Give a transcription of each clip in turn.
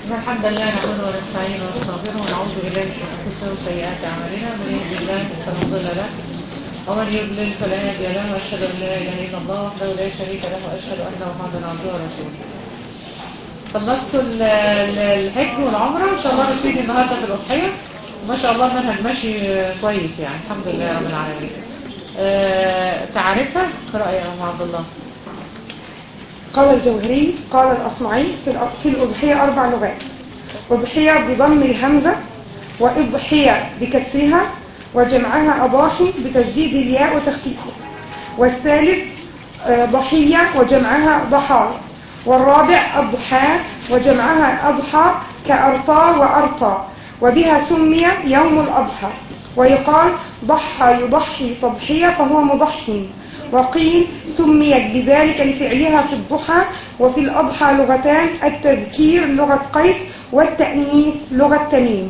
إن الحمد لله نحمده ونستعينه ونستغفره ونعوذ بالله من شرور انفسنا وسيئات اعمالنا من يهد الله فلا مضل له ومن يضلل فلا هادي له واشهد ان لا اله الا الله وحده لا شريك له واشهد ان محمدا عبده ورسوله خلصت ال- ال- الحج والعمره ان شاء الله نبتدي النهارده في الاضحيه وما شاء الله المنهج ماشي كويس يعني الحمد لله رب العالمين آه، تعرفها اقرا يا ام عبد الله قال الجوهري قال الأصمعي في الأ- في الأضحية أربع لغات أضحية بضم الهمزة وإضحية بكسرها وجمعها أضاحي بتجديد الياء وتخفيفها والثالث آه، ضحية وجمعها ضحايا والرابع أضحى وجمعها أضحى كأرطى وأرطى وبها سمي يوم الأضحى ويقال ضحى يضحي تضحية فهو مضحي وقيل سميت بذلك لفعلها في الضحى وفي الأضحى لغتان التذكير لغة قيس والتأنيث لغة تميم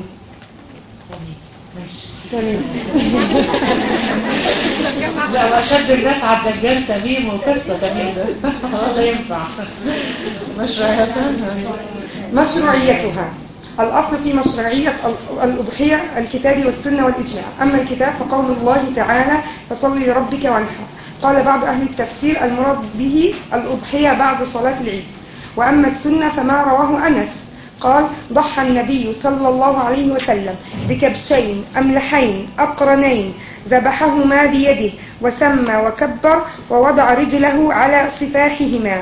ماشي تميم لا واشد الناس على الدجال تميم وقصه تميم ده والله ينفع مشروعيتها مشروعيتها الأصل في مشروعية ال- الأضحية الكتاب والسنة والإجماع أما الكتاب فقول الله تعالى فصل لربك وانحر قال بعض أهل التفسير المراد به الأضحية بعد صلاة العيد وأما السنة فما رواه أنس قال ضحى النبي صلى الله عليه وسلم بكبشين أملحين أقرنين ذبحهما بيده وسمى وكبر ووضع رجله على صفاحهما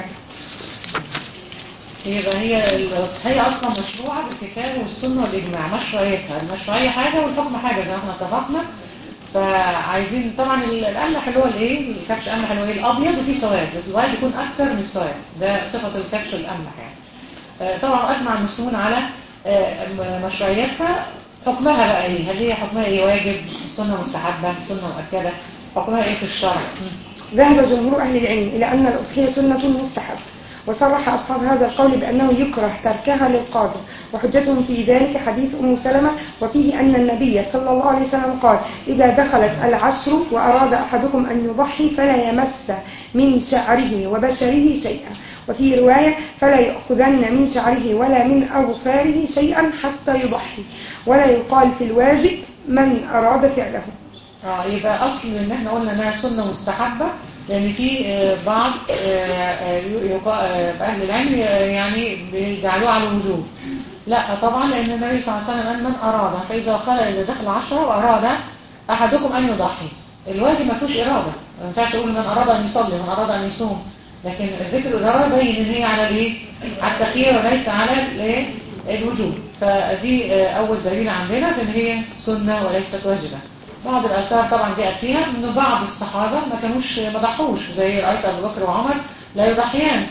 يبقى هي الأضحية أصلا مشروعة بالكتاب والسنة والإجماع مشروعيتها المشروعية حاجة والحكم حاجة زي ما احنا اتفقنا فعايزين طبعا الأملح اللي هو الإيه الكبش أملح اللي هو إيه الأبيض وفيه سواد بس السواد يكون أكثر من السواد ده صفة الكبش الأملح يعني آه، طبعا أجمع المسلمون على آه، م- مشروعيتها حكمها بقى إيه هل هي حكمها إيه واجب سنة مستحبة سنة مؤكدة حكمها إيه في الشرع مم. ذهب جمهور أهل العلم إلى أن الأضحية سنة مستحب وصرح أصحاب هذا القول بأنه يكره تركها للقادر وحجتهم في ذلك حديث أم سلمة وفيه أن النبي صلى الله عليه وسلم قال إذا دخلت العشر وأراد أحدكم أن يضحي فلا يمس من شعره وبشره شيئا وفي رواية فلا يأخذن من شعره ولا من أظفاره شيئا حتى يضحي ولا يقال في الواجب من أراد فعله اه يبقى اصل ان احنا قلنا انها سنه مستحبه لان في آه، بعض آه، آه، يقا- آه، في اهل العلم آه، يعني بيجعلوها على الوجوب لا طبعا لان النبي صلى الله عليه وسلم قال من اراد فاذا قال اذا دخل عشرة واراد احدكم ان يضحي الواجب ما فيهوش اراده ما ينفعش اقول من اراد ان يصلي من اراد ان يصوم لكن ذكر الاراده باين ان هي على الايه على التخيير وليس على الايه الوجوب فدي آه، اول دليل عندنا في ان هي سنه وليست واجبه بعض الآثار طبعا جاءت فيها ان بعض الصحابة ما كانوش ما ضحوش زي رأيت أبو بكر وعمر لا يضحيان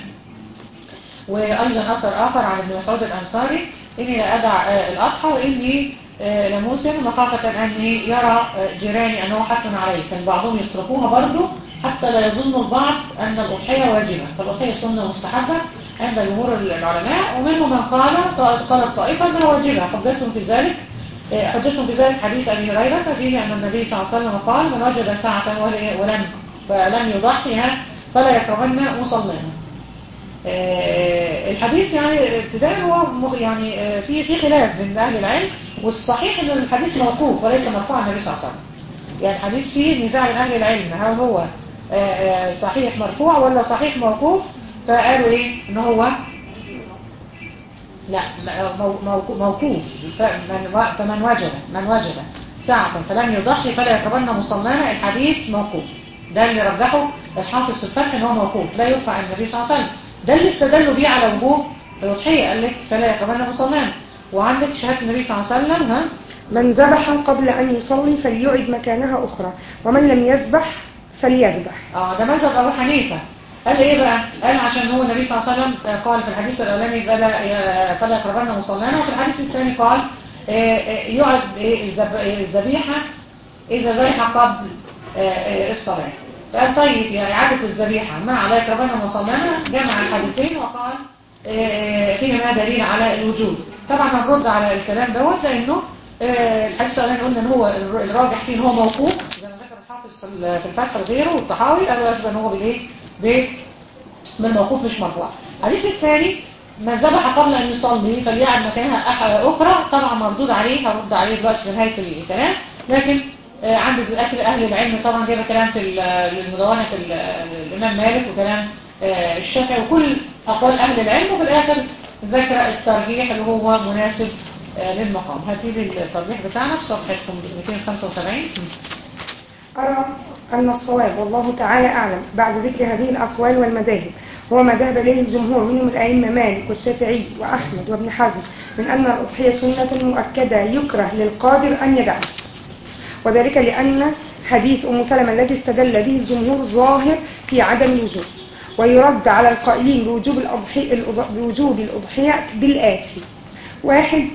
وأيضا أثر آخر عن ابن مسعود الأنصاري إني لا أدع آه، الأضحى وإني آه، لموسم مخافة أن يرى آه، جيراني أنه حتم عليه كان بعضهم يتركوها برضه حتى لا يظن البعض أن الأضحية واجبة فالأضحية سنة مستحبة عند جمهور العلماء ومنهم من قال قالت طائفة أنها واجبة حجتهم في ذلك حجتهم في ذلك حديث أبي هريرة فيه أن النبي صلى الله عليه وسلم قال من وجد ساعة ول- ولم فلم يضحيها فلا يقربن مصلينا آه، الحديث يعني ابتداء هو مغ- يعني آه، في في خلاف بين اهل العلم والصحيح ان الحديث موقوف وليس مرفوع عن النبي صلى الله عليه وسلم يعني الحديث فيه نزاع بين اهل العلم هل هو آه، آه، صحيح مرفوع ولا صحيح موقوف فقالوا ايه ان هو لا مو- مو- موقوف فمن و- فمن وجد من وجد ساعة فلم يضحي فلا يقربن مصلانا الحديث موقوف ده اللي رجحه الحافظ في الفتح ان هو موقوف لا يرفع عن النبي صلى الله عليه وسلم ده اللي استدلوا بيه على وجوب الأضحية قال لك فلا يقربن مصلانا وعندك شهادة النبي صلى الله عليه وسلم ها من ذبح قبل أن يصلي فليعد مكانها أخرى ومن لم يذبح فليذبح اه ده مذهب ابو حنيفه قال ايه بقى قال عشان هو النبي صلى الله عليه وسلم آه، قال في الحديث الاولاني فلا فلا يقربن مصلانا وفي الحديث الثاني قال آه، آه، يعد إيه الذب- إيه الذبيحه اذا ذبح قبل آه، آه، الصلاه فقال طيب يا اعاده الذبيحه مع لا يقربن مصلانا جمع الحديثين وقال آه، آه، فيهما دليل على الوجوب طبعا هنرد على الكلام دوت لانه آه، الحديث الاولاني قلنا ان هو الراجح فيه ان هو موقوف زي ما ذكر الحافظ في ال- في الفتح وغيره والصحاوي قالوا يشبه ان هو بالايه ب- بالموقوف مش مرفوع الحديث الثاني من ذبح قبل أن يصلي فليعد مكانها أح- أخرى طبعا مردود عليه هرد عليه دلوقتي في نهاية الكلام لكن آه، عند أكل أهل العلم طبعا جايب كلام في ال- المدونة في ال- الإمام مالك وكلام آه، الشافعي وكل أقوال أهل العلم وفي الآخر ذكر الترجيح اللي هو مناسب آه، للمقام هاتي لي الترجيح بتاعنا في صفحة 275 أرى أن الصواب والله تعالى أعلم بعد ذكر هذه الأقوال والمذاهب هو ما ذهب إليه الجمهور منهم الأئمة مالك والشافعي وأحمد وابن حزم من أن الأضحية سنة مؤكدة يكره للقادر أن يدعها وذلك لأن حديث أم سلمة الذي استدل به الجمهور ظاهر في عدم الوجوب ويرد على القائلين بوجوب الأضحية, بوجوب الأضحية بالآتي واحد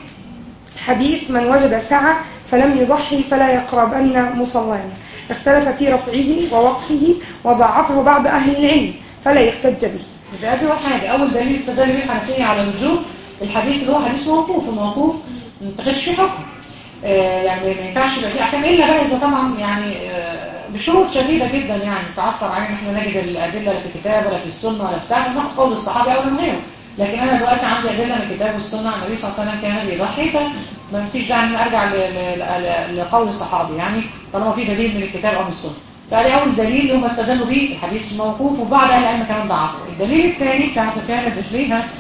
حديث من وجد سعة فلم يضحي فلا يقربن مصلانا اختلف في رفعه ووقفه وضعفه بعض أهل العلم فلا يحتج به يبقى دي أول حاجة أول دليل استدل به الحنفية على وجوب الحديث اللي هو حديث موقوف وموقوف ما تاخدش فيه حكم آه، يعني ما ينفعش يبقى فيه أحكام إلا بقى إذا طبعا يعني آه، بشروط شديدة جدا يعني تعثر علينا إحنا نجد الأدلة لا في الكتاب ولا في السنة ولا في بتاع ناخد قول الصحابة أو من غيره لكن أنا دلوقتي عندي أدلة من الكتاب والسنة عن النبي صلى الله عليه وسلم كان بيضحي فما فيش داعي إن أنا أرجع ل- ل- ل- لقول الصحابي يعني طالما في دليل من الكتاب أو من السنة فده أول دليل اللي هم استدلوا بيه الحديث الموقوف وبعض أهل العلم كمان ضعفه الدليل الثاني بتاع سفيان الدشري ها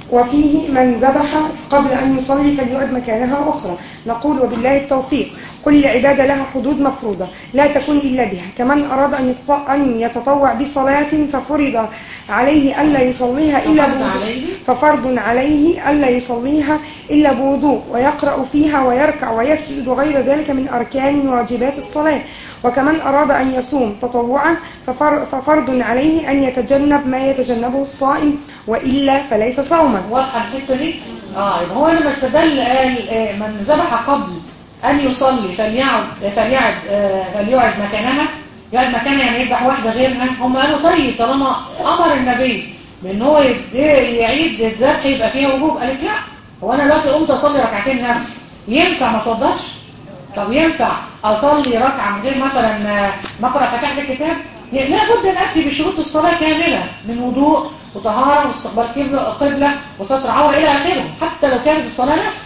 وفيه من ذبح قبل أن يصلي فليعد مكانها أخرى نقول وبالله التوفيق كل عبادة لها حدود مفروضة لا تكون إلا بها كمن أراد أن يتطوع, أن يتطوع بصلاة ففرض عليه ألا يصليها إلا ففرض بوضوء عليه ففرض عليه ألا يصليها إلا بوضوء ويقرأ فيها ويركع ويسجد وغير ذلك من أركان واجبات الصلاة وكمن أراد أن يصوم تطوعا ففر ففرض عليه أن يتجنب ما يتجنبه الصائم وإلا فليس صوما واضحة الحتة دي اه يبقى هو لما استدل قال آه، من ذبح قبل أن يصلي فليعد فليعد آه، فليعد مكانها يقعد مكانها يعني يذبح واحدة غيرها هم قالوا طيب طالما أمر النبي بأن هو يد- يعيد الذبح يبقى فيها وجوب قالت لا هو أنا دلوقتي قمت أصلي ركعتين نفل ينفع ما توضحش طب ينفع أصلي ركعة من غير مثلا آه، ما أقرأ فاتحة الكتاب لا بد أن أتي بشروط الصلاة كاملة من وضوء وطهارة واستقبال قبلة قبلة وستر عورة إلى آخره حتى لو كانت الصلاة نفل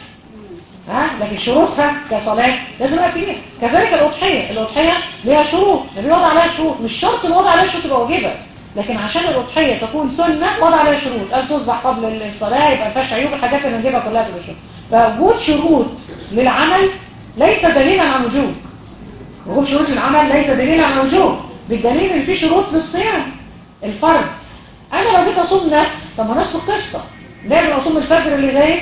ها لكن شروطها كصلاة لازم يبقى فيها كذلك الأضحية الأضحية ليها شروط النبي وضع عليها شروط مش شرط الوضع عليها شروط تبقى واجبة لكن عشان الأضحية تكون سنة وضع عليها شروط قال تصبح قبل الصلاة يبقى ما فيهاش عيوب الحاجات اللي نجيبها كلها في الشروط فوجود شروط للعمل ليس دليلا على وجوب وجود شروط للعمل ليس دليلا على وجوب بالدليل ان في شروط للصيام الفرض انا لو جيت اصوم نفل طب ما نفس القصه لازم اصوم الفجر لغايه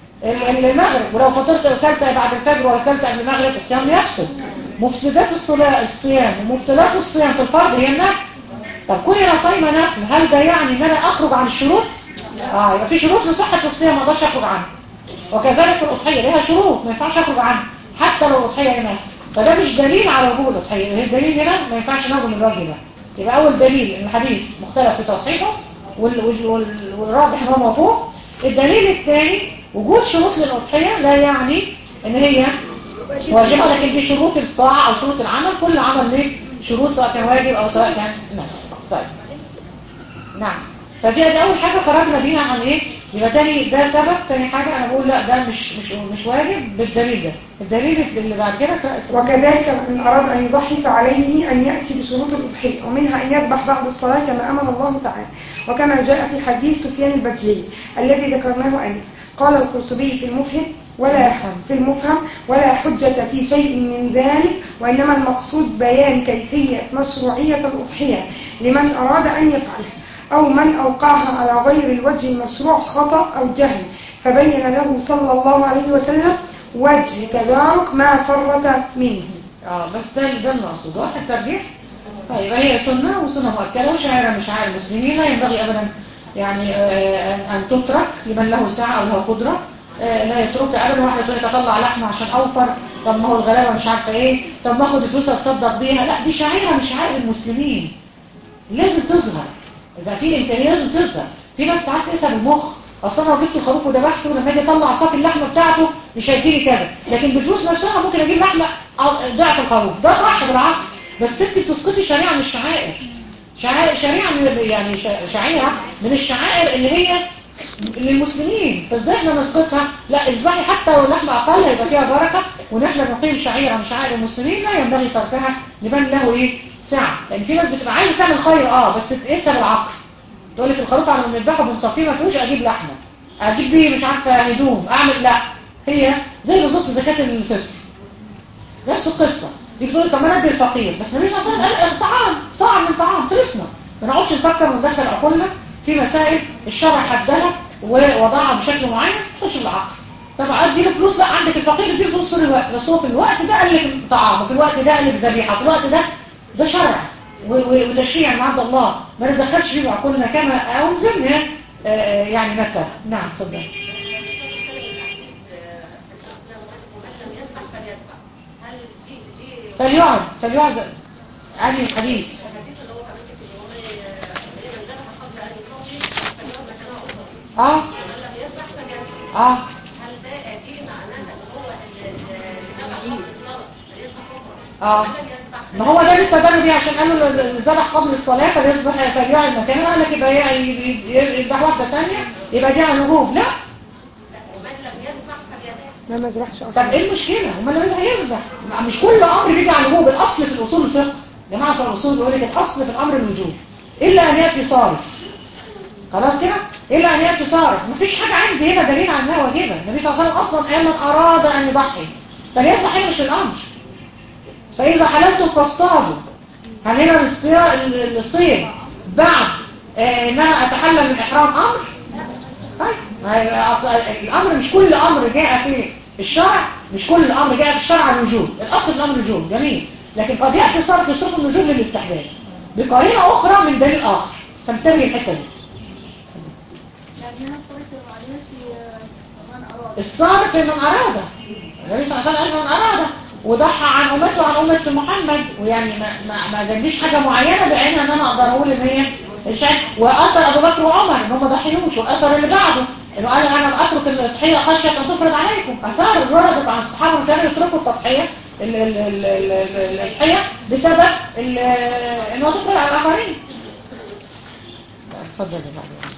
ال- المغرب ولو فطرت اكلت بعد الفجر واكلت قبل المغرب الصيام يفسد مفسدات الصلاة الصيام ومبطلات الصيام في الفرض هي النفل طب كوني انا صايمه نفل هل ده يعني ان انا اخرج عن الشروط اه يبقى في شروط لصحه الصيام ما اقدرش اخرج عنها وكذلك الاضحيه ليها شروط ما ينفعش اخرج عنها حتى لو الاضحيه هي نفل فده مش دليل على وجوب الاضحيه الدليل هنا ما ينفعش ناخده من الوجه ده يبقى اول دليل ان الحديث مختلف في تصحيحه وال- وال- وال- والراجح ان هو موقوف الدليل الثاني وجود شروط للاضحيه لا يعني ان هي واجبه لكن دي شروط الطاعه او شروط العمل كل عمل له شروط سواء كان واجب او سواء كان نفل طيب نعم فدي دي اول حاجه خرجنا بيها عن ايه يبقى تاني ده سبب تاني حاجه انا بقول لا ده مش مش مش واجب بالدليل ده الدليل اللي بعد كده قراءة وكذلك من أراد أن يضحي فعليه أن يأتي بشروط الأضحية ومنها أن يذبح بعد الصلاة كما أمر الله تعالى وكما جاء في حديث سفيان البجلي الذي ذكرناه أنف قال القرطبي في المفهم ولا في المفهم ولا حجة في شيء من ذلك وإنما المقصود بيان كيفية مشروعية الأضحية لمن أراد أن يفعلها أو من أوقعها على غير الوجه المشروع خطأ أو جهل فبين له صلى الله عليه وسلم وجه تدارك ما فرط منه اه بس ده ده المقصود واحد الترجيح طيب هي سنة وسنة مؤكدة وشعيرة من شعائر المسلمين لا ينبغي أبدا يعني آه، أن تترك لمن له ساعة أو له قدرة آه، لا يتركها أبدا واحدة تقول لك أطلع لحمة عشان أوفر طب ما هو الغلابة مش عارفة إيه طب ما أخد الفلوس أتصدق بيها لا دي شعيرة من شعائر المسلمين لازم تظهر إذا في إمكانية لازم تظهر في ناس ساعات تقسى بالمخ أصل أنا لو جبت الخروف وذبحته لما أجي أطلع صافي اللحمة بتاعته مش هيجيلي كذا لكن بالفلوس نفسها ممكن أجيب لحمة أو- ضعف الخروف ده صح بالعقل بس أنت بتسقطي شريعة من الشعائر شعائر شريعة من يعني شع- شعيرة من الشعائر اللي هي للمسلمين فازاي احنا نسقطها لا اذبحي حتى لو اللحمه اقل يبقى فيها بركه ونحن نقيم شعيره من شعائر المسلمين لا ينبغي تركها لمن له ايه سعه لان في ناس بتبقى عايزه تعمل خير اه بس تقيسها بالعقل تقول لك الخروف على ما نذبحه بنصفيه ما فيهوش اجيب لحمه اجيب بيه مش عارفه هدوم اعمل لا هي زي بالظبط زكاه الفطر نفس القصه دي بتقول طب ما ندي الفقير بس النبي صلى الله عليه وسلم قال طعام صاع من طعام خلصنا ما نقعدش نفكر وندخل عقولنا في مسائل الشرع حدها ووضعها بشكل معين تخش بالعقل طب ادي له فلوس لا عندك الفقير ادي له فلوس طول الوقت بس هو في الوقت ده قال لك طعام وفي الوقت ده قال لك ذبيحه في الوقت ده ده شرع وتشريع من عند الله ما ندخلش فيه بعقولنا كما انزل يعني متى نعم تفضل فليعد فليعد هذه الحديث اه اه هل ده دي معناها ان هو السبع اه ما هو ده اللي استدلوا بيه عشان قالوا الذبح قبل الصلاة فليصبح فليعد مكانها قال لك يبقى يذبح واحدة ثانية يبقى دي على الوجوب لا ومن لم يذبح فليدع لا ما زرعش طب اصلا ايه المشكلة؟ هما اللي هيذبح مش كل امر بيجي على الوجوب الاصل في الاصول الفقه جماعة بتوع الاصول بيقول لك الاصل في الامر الوجوب الا ان ياتي صارف خلاص كده الا ان ياتي صارف مفيش حاجة عندي هنا دليل على انها واجبة النبي صلى الله عليه وسلم اصلا قال من اراد ان يضحي فليذبح هنا مش الامر فاذا حللتم فاصطادوا هل هنا الاصطياد- الصيد بعد آه، ان انا اتحلل من احرام امر طيب ما هي أص- الامر مش كل امر جاء في الشرع مش كل الامر جاء في الشرع على الوجوب الاصل في الامر الوجوب جميل لكن قد ياتي صرف يصرف الوجوب للاستحباب بقرينه اخرى من دليل اخر فانتبه الحته دي يعني هنا صورة المعلومات من أراد الصارف من اراد النبي صلى الله عليه وسلم قال من اراد وضحى عن امته وعن امه محمد ويعني ما ما ما جابليش حاجه معينه بعينها ان انا اقدر اقول ان هي الشيء واثر ابو بكر وعمر ان هم ما ضحيوش والاثر اللي بعده انه قال انا اترك التضحيه خشيه ان تفرض عليكم اثار وردت عن الصحابه كانوا يتركوا التضحيه ال- ال- ال- ال- ال- الضحيه بسبب ال- انه تفرض على الاخرين اتفضل يا بعد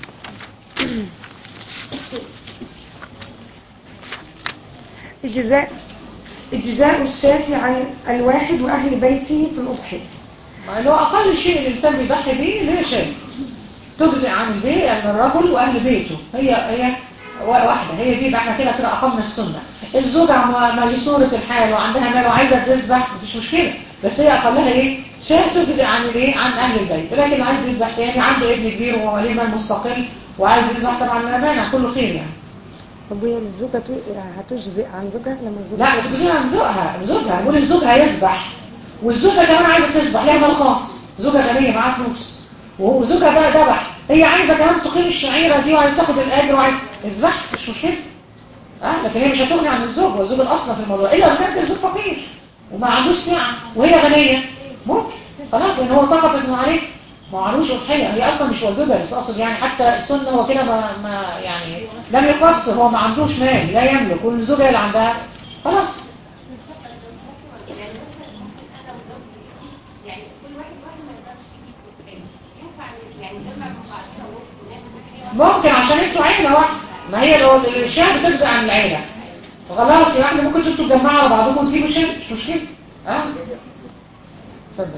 اجزاء اجزاء الشاة عن الواحد واهل بيته في الاضحيه اللي هو أقل شيء الإنسان بيضحي بيه اللي هي شيء تجزئ عن البيت عن الرجل وأهل بيته هي هي واحدة هي دي يبقى احنا كده كده أقمنا السنة الزوجة ما ما لصورة الحال وعندها مال وعايزة تذبح مفيش مشكلة بس هي أقلها إيه شيء تجزئ عن الإيه عن أهل البيت لكن اللي عايز يذبح تاني عنده ابن كبير وهو ليه مال مستقل وعايز يذبح طبعا لا مانع كله خير يعني طب هي الزوجة تو- هتجزئ عن زوجها لما الزوجة لا بتجزئ عن زوجها زوجها نقول الزوج هيذبح والزوجة كمان عايزة تذبح ليها مال خاص زوجة غنية معاها فلوس وهو زوجها بقى ذبح هي عايزة كمان تقيم الشعيرة دي وعايزة تاخد الأجر وعايزة تذبح مش مشكلة اه لكن هي مش هتغني عن الزوج والزوج الأصل في الموضوع إلا إذا كانت الزوج فقير وما عندوش سعة وهي غنية ممكن خلاص لأن هو سقطت من عليه ما معلوش أضحية هي أصلا مش واجبة بس أقصد يعني حتى السنة هو كده ما, ما يعني لم يقصر هو ما عندوش مال لا يملك والزوجة اللي عندها خلاص يعني مثلا ممكن انا وزوجتي يعني كل واحد واحد ما يقدرش يجيب كوبايه ينفع يعني نجمع من بعضنا ونعمل ونعمل ممكن عشان انتوا عيلة واحدة ما هي لو الشاه بتجزء عن العيلة خلاص يبقى احنا ممكن انتوا تجمعوا على بعضكم وتجيبوا شاه مش مشكلة اه اتفضل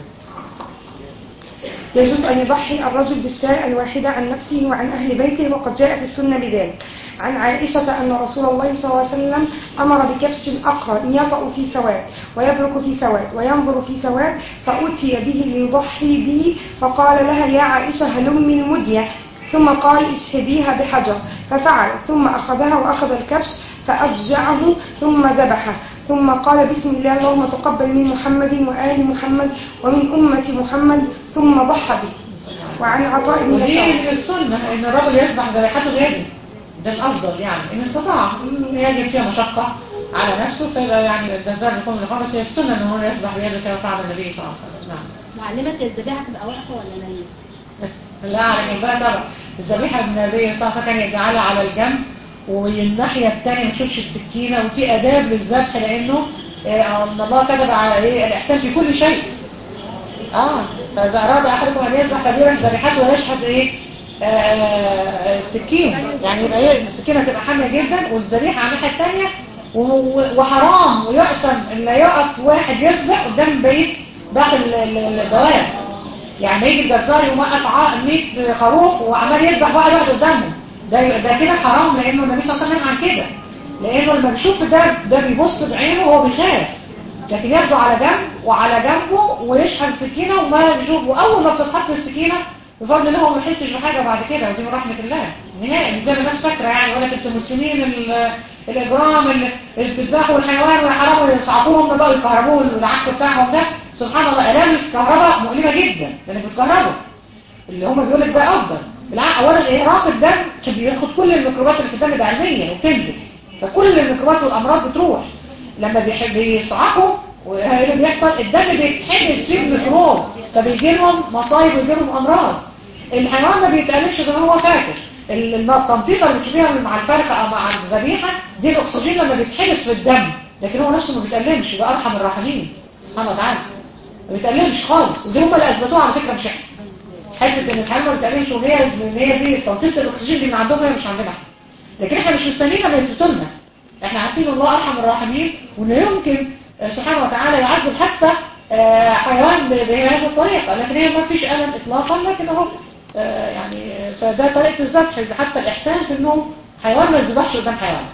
يجوز أن يضحي الرجل بالشاة الواحدة عن نفسه وعن أهل بيته وقد جاءت السنة بذلك عن عائشة أن رسول الله صلى الله عليه وسلم أمر بكبش الأقرى يطأ في سواد ويبرك في سواد وينظر في سواد فأتي به ليضحي به فقال لها يا عائشة هلمي المدية ثم قال اشحذيها بحجر ففعل ثم أخذها وأخذ الكبش فأضجعه ثم ذبحه ثم قال بسم الله اللهم تقبل من محمد وآل محمد ومن أمة محمد ثم ضحى به وعن عطاء بن ودي يسار من السنة ان الرجل يسبح ذبيحته بيده ده الافضل يعني ان استطاع يجب فيها مشقة على نفسه فيبقى يعني الجزار يكون من الخمس هي السنة ان هو يسبح بيده كما فعل النبي صلى الله عليه وسلم نعم معلمة الذبيحة تبقى واقفة ولا نايمة؟ لا على جنبها طبعا الذبيحة النبي صلى الله عليه وسلم كان يجعلها على الجنب والناحية الثانية ما تشوفش السكينة وفي آداب للذبح لأنه آه، ان الله كتب على إيه الإحسان في كل شيء اه فإذا أراد أحدكم أن يذبح فليرح ذبيحته ويشحذ إيه آه، السكين يعني يبقى هي السكينة تبقى حامية جدا والذبيحة على الناحية التانية و- و- وحرام ويقسم ان لا يقف واحد يسبح قدام بقية باقي ال- ال- الدواب يعني ما يجي الجزار يقوم واقف ع- 100 خروف وعمال يذبح واحد واحد قدامه ده يبقى- ده كده حرام لانه النبي صلى الله عليه وسلم عن كده لانه لما بيشوف ده ده بيبص بعينه وهو بيخاف لكن ياخده على جنب وعلى جنبه ويشحن السكينه وما بيشوف واول ما بتتحط السكينه بفضل الله هو ما يحسش بحاجه بعد كده ودي من رحمه الله نهائي مش زي ما الناس فاكره يعني ولا انتوا مسلمين ال- الاجرام اللي اللي بتذبحوا الحيوان ويحرموا يصعقوهم هم بقى يكهربوه العك بتاعهم ده سبحان الله الام الكهرباء مؤلمه جدا لانك بتكهربوا اللي هم بيقول لك ده افضل بالعكس اولا احراق الدم بياخد كل الميكروبات اللي في الدم ده علميا وبتنزل فكل الميكروبات والامراض بتروح لما بيحب يصعقوا وايه اللي بيحصل الدم بيتحبس فيه الميكروب فبيجي لهم مصايب ويجي لهم امراض الحيوان ما بيتقلبش زي ما هو فاكر ال- التنطيطه اللي بتشوفيها مع الفرخه او مع الذبيحه دي الاكسجين لما بيتحبس في الدم لكن هو نفسه ما بيتقلبش ده ارحم الراحمين سبحانه وتعالى ما بيتقلبش خالص ودي هم اللي اثبتوها على فكره مش احنا حته ان الحيوان ما بيتقلبش وهي ان هي دي تنطيط الاكسجين دي من عندهم هي مش عندنا احنا لكن احنا مش مستنيين لما يثبتوا لنا احنا عارفين ان الله ارحم الراحمين وانه يمكن آه، سبحانه وتعالى يعذب حتى آه، حيوان ب- بهذه الطريقه لكن هي ما فيش الم اطلاقا لكن اهو آه، يعني آه، فده طريقه الذبح حتى الاحسان في انه حيوان ما يذبحش قدام حيوان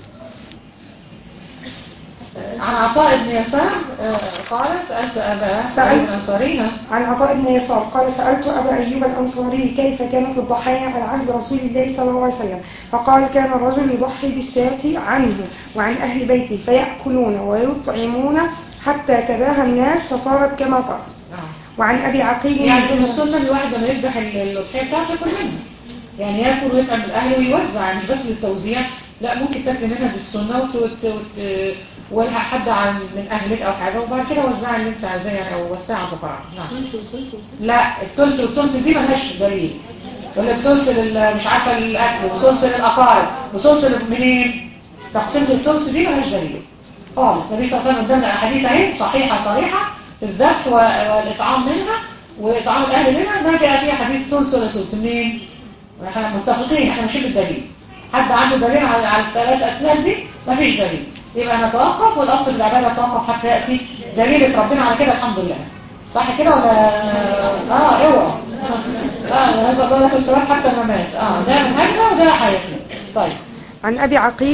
آه، عن عطاء بن يسار آه، قال سألت أبا سألت- سعيد الأنصاري عن عطاء بن يسار قال سألت أبا أيوب الأنصاري كيف كانت الضحايا على عهد رسول الله صلى الله عليه وسلم فقال كان الرجل يضحي بالشاة عنه وعن أهل بيته فيأكلون ويطعمون حتى تباهى الناس فصارت كما ترى نعم وعن أبي عقيل يعني من السنة ان الواحد لما يذبح ال- الأضحية بتاعته ياكل منها يعني ياكل ويطعم الأهل ويوزع مش بس للتوزيع لا ممكن تاكل منها بالسنة وت... وت... وت... ولها حد عن من أهلك أو حاجة وبعد كده وزعها اللي أنت عايزاه يعني أو وسعها الفقراء نعم لا التلت والتلت دي ملهاش دليل يقول لك سلسل ال- مش عارفة الأكل وسلسل الأقارب وسلسل منين تقسيم السلس دي ملهاش دليل خالص النبي صلى الله عليه وسلم قدامنا أحاديث أهي صحيحة صريحة في الذبح و- والإطعام منها وإطعام الأهل منها ما جاء فيها حديث سلس ولا سلس منين؟ احنا متفقين احنا ماشيين بالدليل حد عنده دليل على على الثلاث أكلات دي مفيش دليل يبقى نتوقف والأصل في العبادة نتوقف حتى يأتي دليل ربنا على كده الحمد لله صح كده ولا اه اوعى اه هذا الله لك الثواب حتى الممات اه ده منهجنا وده حياتنا طيب عن أبي عقيل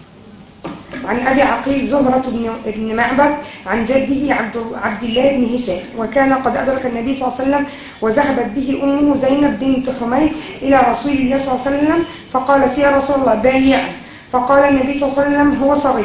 عن أبي عقيل زهرة بن, بن معبد عن جده عبد, عبد الله بن هشام وكان قد أدرك النبي صلى الله عليه وسلم وذهبت به أمه زينب بنت حميد إلى رسول الله صلى الله عليه وسلم فقالت يا رسول الله بايعه فقال النبي صلى الله عليه وسلم هو صغير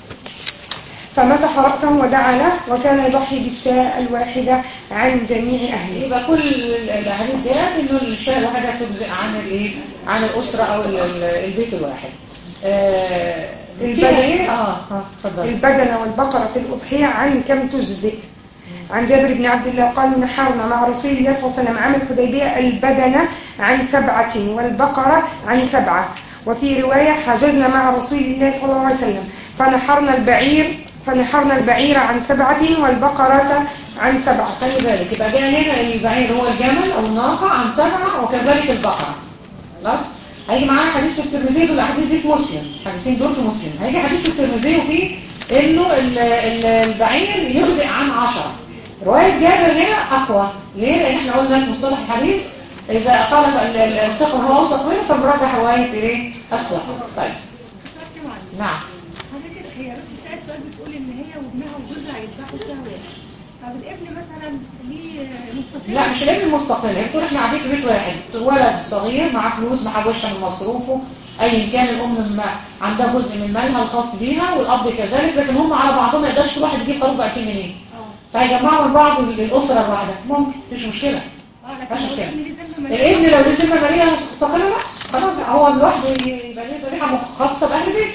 فمسح رأسه ودعا له وكان يضحي بالشاة الواحدة عن جميع أهله يبقى كل الاحاديث ديت انه الشيء الواحد تجزئ عن الايه عن الاسره او ال- ال- البيت الواحد آه البدن. فيها ايه اه اه اتفضل البدن والبقرة في الأضحية عن كم تجزئ عن جابر بن عبد الله قال نحرنا مع رسول الله صلى الله عليه وسلم عام الحديبية البدن عن سبعة والبقرة عن سبعة وفي رواية حجزنا مع رسول الله صلى الله عليه وسلم فنحرنا البعير فنحرنا البعير عن سبعة والبقرة عن سبعة خلي بالك يبقى جاء هنا البعير هو الجمل او الناقه عن سبعه وكذلك البقره خلاص هيجي معانا حديث في الترمذي والاحاديث دي في مسلم الحديثين دول في مسلم هيجي حديث في الترمذي وفيه انه ال- ال- البعير يجزئ عن عشرة روايه جابر هنا اقوى ليه لان احنا قلنا في مصطلح الحديث اذا خالف ال- ال- الثقه هو اوثق منه فبنرجح روايه ايه الثقه طيب نعم حضرتك هي بس سألت سؤال بتقول ان هي وابنها وجوزها هيذبحوا شهوات طب الابن مثلا ليه مستقل لا مش الابن المستقل هي بتقول احنا قاعدين في بيت واحد ولد صغير معاه فلوس محوشها من مصروفه ايا كان الام ما عندها جزء من مالها الخاص بيها والاب كذلك لكن هم على بعضهم ما يقدرش كل واحد يجيب خروف ب 2000 جنيه فهيجمعوا من بعض للاسره الواحده ممكن مفيش مشكله اه مفيش لكن مشكله لو الابن ليه ذنب مالي الابن لو ليه ذمه ماليه مستقله بس خلاص هو لوحده يبقى ليه ذبيحه خاصه باهل بيته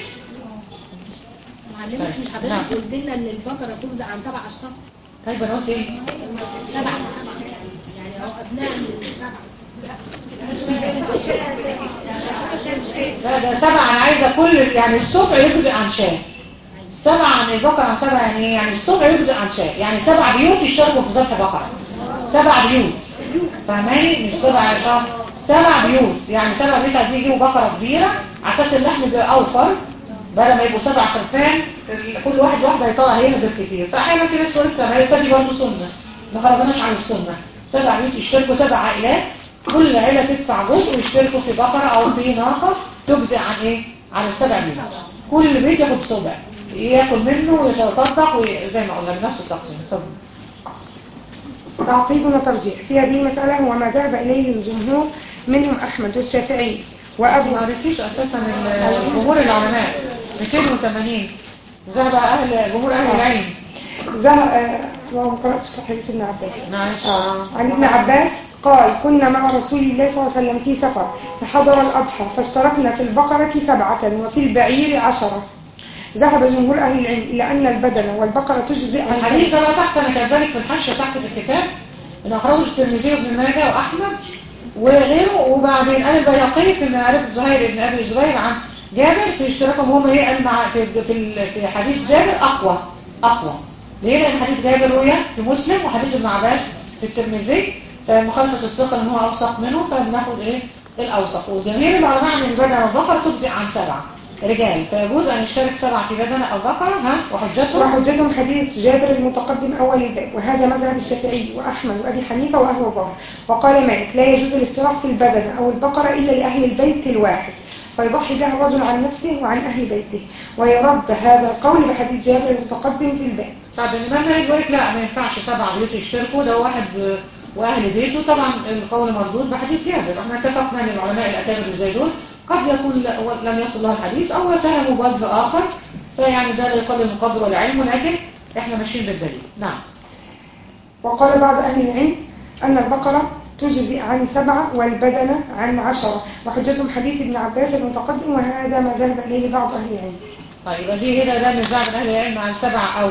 معلمتش مش نعم. حضرتك قلت لنا ان البقره تجزى عن سبع اشخاص طيب انا قلت ايه سبع يعني هو ابناء من سبع لا ده سبعة أنا عايزة كل يعني السبع يجزئ عن شاة سبعة عن البقرة عن سبعة يعني إيه؟ يعني السبع يجزئ عن شاة يعني سبع بيوت يشتركوا في ذبح بقرة سبع بيوت فاهماني مش سبع شهر سبع بيوت يعني سبع بيوت عايزين يجيبوا بقرة كبيرة على اساس اللحم بيبقى اوفر بدل ما يبقوا سبع خرفان كل واحد واحدة هيطلع هنا بالكتير فاحيانا في ناس تقول لك لا فدي برضه سنة ما خرجناش عن السنة سبع بيوت يشتركوا سبع عائلات كل عيلة تدفع جزء ويشتركوا في بقرة او في ناقة تجزئ عن ايه؟ عن السبع بيوت كل بيت ياخد سبع ياكل منه ويتصدق وزي ما قلنا بنفس التقسيم اتفضل تعقيب وترجيح في هذه المسألة هو ما ذهب إليه الجمهور منهم أحمد والشافعي وأبو ما قريتيش اساسا ال- جمهور العلماء 280 ذهب اهل جمهور اهل العلم زه... آه، ما قرأتش في حديث ابن عباس معلش آه. عن ابن عباس قال كنا مع رسول الله صلى الله عليه وسلم في سفر فحضر الأضحى فاشتركنا في البقرة سبعة وفي البعير عشرة ذهب جمهور أهل العلم إلى أن البدن والبقرة تجزئ عن الحديث سبع ده بقى تحت انا كاتبالك في الحاشيه تحت في الكتاب ان اخرجه الترمذي وابن ماجه واحمد وغيره وبعدين قال البيهقي في معرفه زهير بن ابي زبير عن جابر في اشتراكهم هم ايه قال مع في في ال- في حديث جابر اقوى اقوى ليه لان حديث جابر روي في مسلم وحديث ابن عباس في الترمذي فمخالفه الثقه ان هو اوثق منه فبناخد ايه الاوثق وجماهير العلماء عن البدن والبقره تجزئ عن سبعه رجال فيجوز ان يشترك سبعه في بدنه او بقره ها وحجتهم وحجتهم حديث جابر المتقدم أول الباب وهذا مذهب الشافعي وأحمد وأبي حنيفة وأهل الظاهر وقال مالك لا يجوز الاشتراك في البدن أو البقرة إلا لأهل البيت الواحد فيضحي بها الرجل عن نفسه وعن أهل بيته ويرد هذا القول بحديث جابر المتقدم في الباب طب الإمام مالك بيقول لك لا ما ينفعش سبع بيوت يشتركوا ده واحد ب- وأهل بيته طبعا القول مردود بحديث جابر احنا اتفقنا ان العلماء الأكابر اللي زي دول قد يكون ل- لم يصل له الحديث أو فهموا وجه آخر فيعني ده لا يقلل من قدر والعلم ولكن احنا ماشيين بالدليل نعم وقال بعض أهل العلم أن البقرة تجزئ عن سبعة والبدن عن عشرة وحجتهم حديث ابن عباس المتقدم وهذا ما ذهب إليه بعض أهل العلم طيب يبقى دي هنا ده نزاع بين أهل العلم عن سبعة أو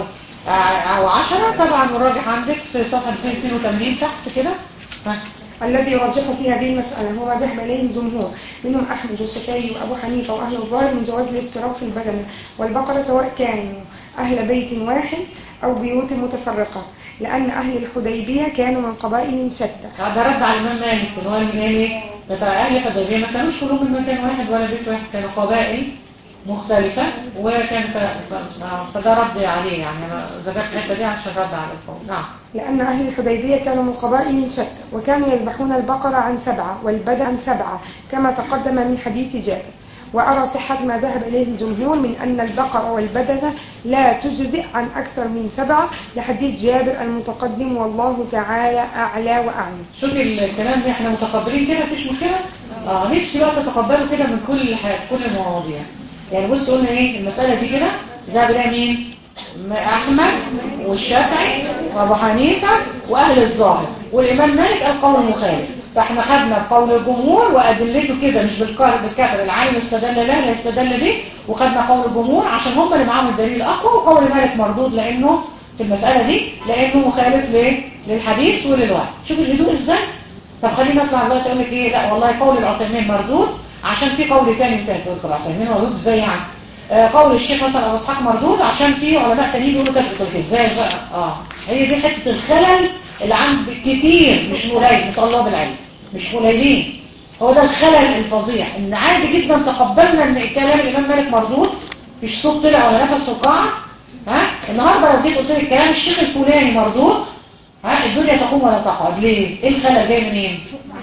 أو عشرة طبعا الراجح عندك في صفحة 282 تحت كده ها. الذي يرجح في هذه المسألة هو ما ذهب إليه الجمهور منهم أحمد والشافعي وأبو حنيفة وأهل الظاهر من جواز الاشتراك في البدن والبقرة سواء كانوا أهل بيت واحد أو بيوت متفرقة لأن أهل الحديبية كانوا من قبائل شتى ده رد على الإمام مالك إن هو قال ايه بتاع أهل حديبية ما كانوش كلهم من مكان واحد ولا بيت واحد كانوا قبائل مختلفة وكان ف... ف... فده رد عليه يعني أنا ذكرت الحتة دي عشان رد على القول نعم لأن أهل الحديبية كانوا من قبائل شتى وكانوا يذبحون البقرة عن سبعة والبدن عن سبعة كما تقدم من حديث جابر وأرى صحة ما ذهب إليه الجمهور من أن البقرة والبدن لا تجزئ عن أكثر من سبعة لحديث جابر المتقدم والله تعالى أعلى وأعلم شوفي الكلام ده احنا متقبلين كده مفيش مشكلة اه نفسي بقى تتقبلوا كده من كل حاجة كل المواضيع يعني بص قلنا ايه المسألة دي كده ذهب اليها مين م- احمد والشافعي وابو حنيفة واهل الظاهر والامام مالك قال قول مخالف فاحنا خدنا بقول الجمهور وادلته كده مش بالكار بالكثر العالم استدل له لا استدل به وخدنا قول الجمهور عشان هم اللي معاهم الدليل الاقوى وقول مالك مردود لانه في المسألة دي لانه مخالف ليه للحديث وللوحي شوف الهدوء ازاي طب خلينا نطلع دلوقتي اقول لك ايه لا والله قول العثيمين مردود عشان في قول تاني وتالت تقول العثيمين مردود ازاي يعني آه قول الشيخ مثلا ابو اسحاق مردود عشان في علماء تانيين يقولوا كذا تقول كده. ازاي بقى اه هي دي حته الخلل اللي عند كتير مش قليل ما شاء الله بالعلم مش قليلين هو ده الخلل الفظيع ان عادي جدا تقبلنا ان كلام الامام مالك مردود مفيش صوت طلع ولا نفس في القاعه ها النهارده لو جيت قلت لك كلام الشيخ الفلاني مردود ها الدنيا تقوم ولا تقعد ليه ايه الخلل جاي منين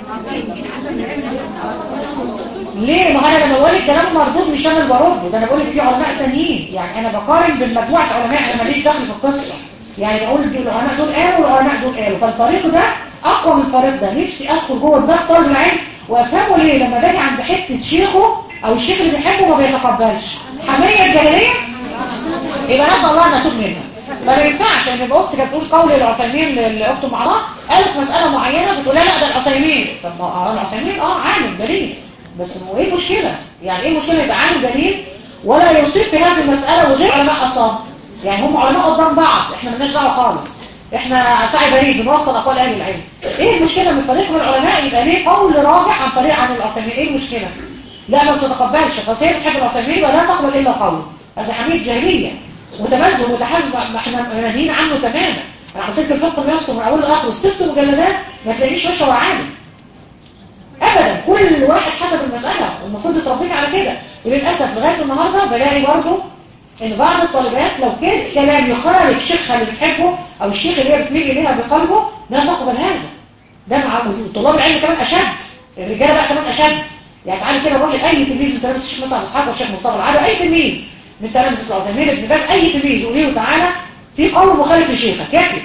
ليه ما هو انا لما بقول لك كلام مردود مش انا اللي برده ده انا بقول لك في علماء تانيين يعني انا بقارن بين مجموعه علماء انا ماليش دخل في القصه يعني بقول دول العلماء دول قالوا والعلماء دول قالوا فالفريق ده اقوى من الفريق ده نفسي ادخل جوه دماغ طالب العلم وافهمه ليه لما باجي عند حته شيخه او الشيخ اللي بيحبه ما بيتقبلش حميه الجاهليه يبقى نسال الله ان نتوب منها ما ينفعش ان يبقى اختي كانت تقول قول العثيمين لاخته معاه قالت في مساله معينه بتقول لها لا ده العثيمين طب ما هو العثيمين اه عالم دليل بس هو ايه المشكله يعني ايه المشكله يبقى عالم دليل ولا يصيب في هذه المساله وغير علماء اصاب يعني هم علماء قدام بعض احنا مالناش دعوه خالص احنا سعي بريد بنوصل اقوال اهل العلم ايه المشكله من فريق من العلماء يبقى ليه قول راجع عن فريق عن العثيمين ايه المشكله لا ما بتتقبلش فصير بتحب العثيمين ولا تقبل الا قول هذا حميد جاهليه متمزج متحزب ما احنا ناهيين عنه تماما انا عملت لك الفقه الميسر من اول لاخر ست مجلدات ما تلاقيش ماشيه وعالم ابدا كل واحد حسب المسألة والمفروض اتربيت على كده وللأسف لغاية النهاردة بلاقي برضه ان بعض الطالبات لو كان كلام يخالف شيخها اللي بتحبه او الشيخ اللي هي بتميل اليها بقلبه لا تقبل هذا ده مع طلاب العلم كمان اشد الرجاله بقى كمان اشد يعني تعالى كده نروح لاي تلميذ من تلاميذ الشيخ مثلا اصحاب الشيخ مصطفى العادة اي تلميذ من تلاميذ العثيمين ابن باز اي تلميذ قولي له تعالى في قول مخالف لشيخك يكتب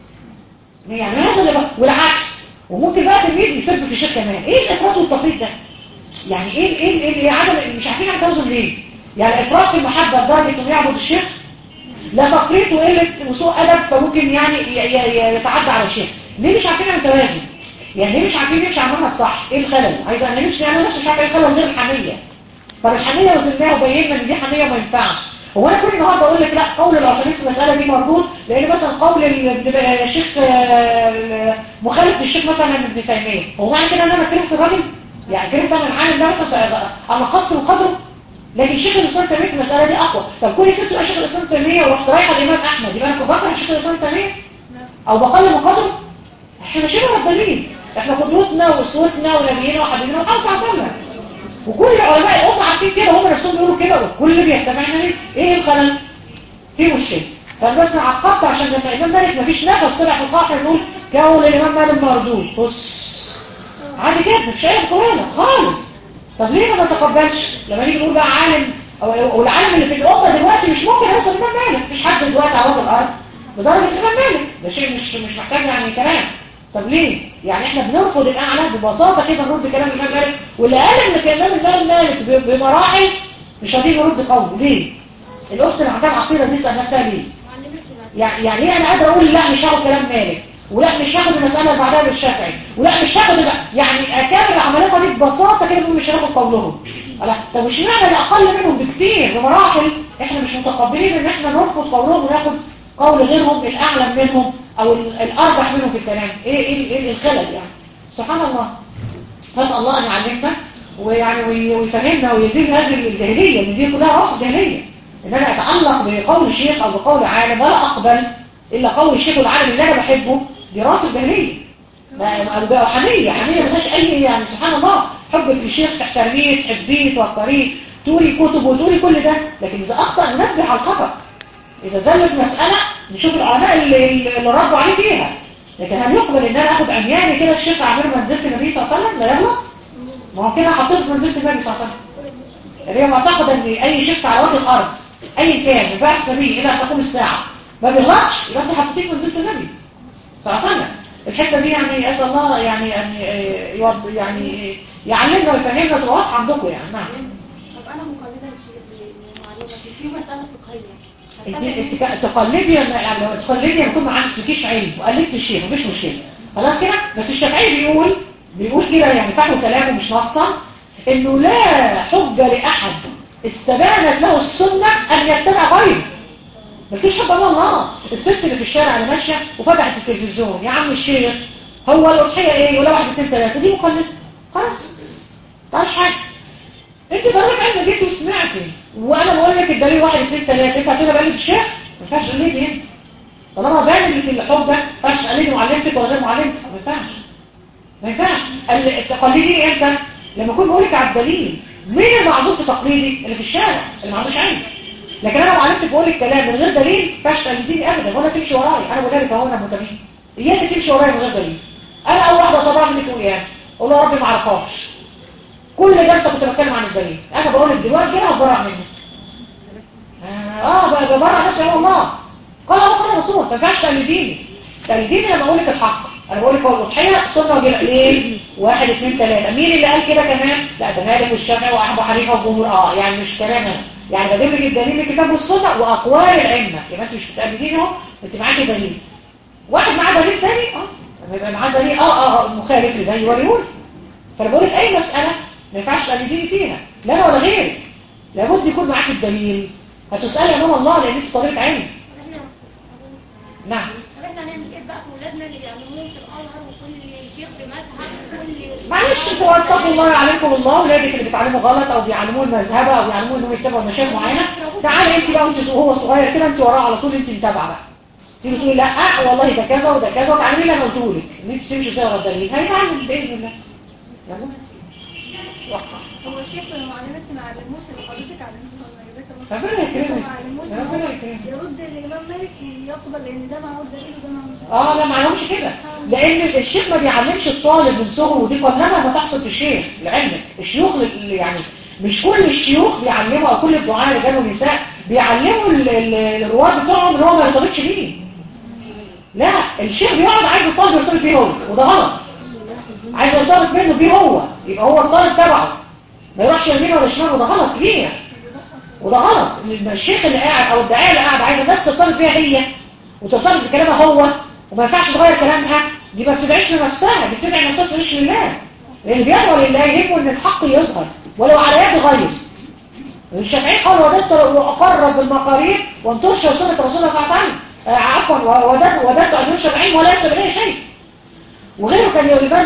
يعني هذا اللي بقى والعكس وممكن بقى تلميذ يسب في الشيخ كمان ايه الافراط والتفريط ده يعني ايه ايه ايه اللي عدم مش عارفين عم توزن ليه يعني افراط في المحبه لدرجه انه يعبد الشيخ لا تفريط وقله وسوء ادب فممكن يعني ي- ي- يتعدى على الشيخ ليه مش عارفين عن توازن يعني ليه مش عارفين نمشي على المنهج صح ايه الخلل عايزه انا نمشي انا نفسي مش عارفه ايه الخلل غير الحميه طب الحميه وزناها وبينا ان دي حميه ما ينفعش هو انا كل النهارده اقول لك لا قول العثمانيين في المساله دي مردود لان مثلا قول ال- الشيخ آه، مخالف للشيخ مثلا ابن تيميه هو معنى كده ان انا كرهت الراجل يعني كرهت انا العالم ده مثلا انا قصت من قدره لكن شيخ الاسلام تيميه في المساله دي اقوى طب كل ست تبقى شيخ الاسلام تيميه ورحت رايحه الامام احمد يبقى انا كنت بكره شيخ الاسلام تيميه او بقلل من قدره احنا ماشيين ورا الدليل احنا قدوتنا واسوتنا ونبينا وحبيبنا محمد صلى الله عليه وسلم وكل علماء الامه عارفين كده هم نفسهم بيقولوا كده والكل بيتبعنا ليه ايه الخلل في مشكله فانا بس عقبت عشان لما الامام مالك مفيش نفس طلع في القاعده يقول كون الامام مالك مردود بص عادي كده مفيش اي طويله خالص طب ليه ما نتقبلش لما نيجي نقول بقى عالم او أو العالم اللي في الامه دلوقتي مش ممكن يوصل الامام مالك مفيش حد دلوقتي على وجه الارض بدرجه الامام مالك ده شيء مش مش محتاج يعني كلام طب ليه يعني احنا بنرفض الاعلى ببساطه كده نرد كلام الامام مالك واللي قال ان في امام الامام مالك ب- بمراحل مش راضيين نرد قوله ليه الاخت اللي عندها العقيده دي تسال نفسها ليه يعني يعني ليه انا قادر اقول لا مش هاخد كلام مالك ولا مش هاخد المساله اللي بعدها للشافعي ولا مش هاخد ال- يعني اكامل العمالقه دي ببساطه كده بنقول مش هناخد قولهم لا طب مش معنى اللي اقل منهم بكتير بمراحل احنا مش متقبلين ان احنا نرفض قولهم وناخد قول غيرهم الاعلم منهم او ال- الارجح منهم في الكلام ايه ايه ايه الخلل يعني سبحان الله نسال الله ان يعلمنا ويعني وي- ويفهمنا ويزيل هذه الجاهليه اللي دي كلها راس جاهليه ان انا اتعلق بقول شيخ او بقول عالم ولا اقبل الا قول الشيخ والعالم اللي انا بحبه دي راس الجاهليه ما ما- ده حميه حميه ملهاش اي يعني سبحان الله حبك للشيخ تحترميه تحبيه توقريه تقولي كتب وتقولي كل ده لكن اذا اخطا ننبه على الخطا اذا زلت مساله نشوف العلماء اللي, اللي ردوا عليه فيها لكن هل يقبل ان انا اخد عمياني كده الشيخ اعمله منزله النبي صلى الله عليه وسلم لا يغلط ما هو كده حطيته في منزله النبي صلى الله عليه وسلم اللي هي معتقد ان اي شيخ على وجه الارض اي كان من بعث النبي الى ان تقوم الساعه ما بيغلطش يبقى انت حطيتيه في منزله النبي صلى الله عليه وسلم الحته دي يعني اسال الله يعني ان يوض- يعني يعلمنا ويفهمنا تبقى واضحه عندكم يعني نعم طب انا مقلده للشيخ معلومه في مساله فقهيه انت انت ك- تقلدي لما يعني لو تقلدي لما يكون ما عندكيش علم وقلدت الشيخ مفيش مشكله خلاص كده بس الشافعي بيقول بيقول كده يعني فحوا كلامه مش نصا انه لا حجه لاحد استبانت له السنه ان يتبع غيره مفيش حجه الا الله الست اللي في الشارع اللي ماشيه وفتحت التلفزيون يا عم الشيخ هو الاضحيه ايه ولا واحد اتنين تلاته دي مقلده خلاص تعرفش حاجه انت طالب علم جيت وسمعتي وانا بقول لك الدليل واحد اثنين ثلاثه ينفع كده بقلد الشيخ ما ينفعش تقلدي انت طالما باين اللي في الحب ده ما ينفعش تقلدي معلمتك ولا غير معلمتك ما ينفعش ما ينفعش ال- تقلديني امتى لما اكون بقول لك على الدليل مين المعذور في تقليدي اللي في الشارع اللي ما عندوش علم لكن انا معلمتك بقول لك كلام من غير دليل ما ينفعش تقلديني ابدا ولا تمشي ورايا انا بقول لك اهو انا متمين اياك تمشي ورايا من غير دليل انا اول واحده طبعا لك وياه اقول له يا ربي ما اعرفهاش كل جلسة كنت بتكلم عن الدليل انا بقول لك دلوقتي كده هتبرع منه اه بقى ببرع نفسي يا الله قال الله قال رسول ما ينفعش تقلديني تقلديني لما اقول لك الحق انا بقول لك هو الاضحيه سنه وجبه ليه واحد اثنين ثلاثه مين اللي قال كده كمان لا ده مالك والشافعي واحمد حنيفه والجمهور اه يعني مش كلام انا يعني بجيب لك الدليل من الكتاب والسنه واقوال الائمه يبقى انت مش بتقلديني اهو انت معاكي دليل واحد معاه دليل ثاني اه لما يبقى معاه دليل اه اه آه، مخالف لده يوريهولي فانا بقول لك اي مساله ما ينفعش تقلديني فيها لا انا ولا غيري لابد يكون معاك الدليل هتسالي امام الله لان انت طالبه علم نعم طب احنا هنعمل ايه بقى في ولادنا اللي بيعلموهم في الازهر وكل شيخ بمذهب وكل معلش انتوا اتقوا الله يعلمكم الله ولادك اللي بيتعلموا غلط او بيعلموه المذهبه او بيعلموه انهم يتبعوا مشايخ معينه تعالي انت بقى وانت وهو صغير كده انت وراه على طول انت متابعه بقى تيجي تقولي لا اه والله ده كذا وده كذا وتعلمي اللي انا قلته لك ان انت تمشي زي ورا الدليل هيتعلم باذن الله يلا هو الشيخ لو ما علمتش ما علموش اللي حضرتك علمته ولا جزاك الله ربنا يكرمك. ما علموش ربنا إن هو يكرمك. يرد الامام مالك ويقبل لان ده معه دليل وده معه اه لا ما علمهمش كده لان الشيخ ما بيعلمش الطالب من صغره ودي قلما ما تحصل في الشيخ لعلمك الشيوخ اللي يعني مش كل الشيوخ بيعلموا او كل الدعاء رجال ونساء بيعلموا ال- ال- الرواد بتوعهم اللي هو ما يرتبطش بيه لا الشيخ بيقعد عايز الطالب يرتبط بيه هو وده غلط عايز يرتبط منه بيه هو يبقى هو الطالب تبعه ما يروحش يمين ولا شمال وده غلط كبير وده غلط إن الشيخ اللي قاعد او الداعيه اللي قاعد عايز الناس ترتبط بيها هي وترتبط بكلامها هو وما ينفعش تغير كلامها دي ما بتدعيش لنفسها دي بتدعي نفسها تدعيش لله لان بيدعو لله يهمه ان الحق يظهر ولو على يد غير الشافعي قال وددت واقرب بالمقارير وان تنشر سنه رسول الله صلى الله عليه وسلم آه، عفوا وددت وددت ان ينشر علم وليس بليه شيء وغيره كان الإمام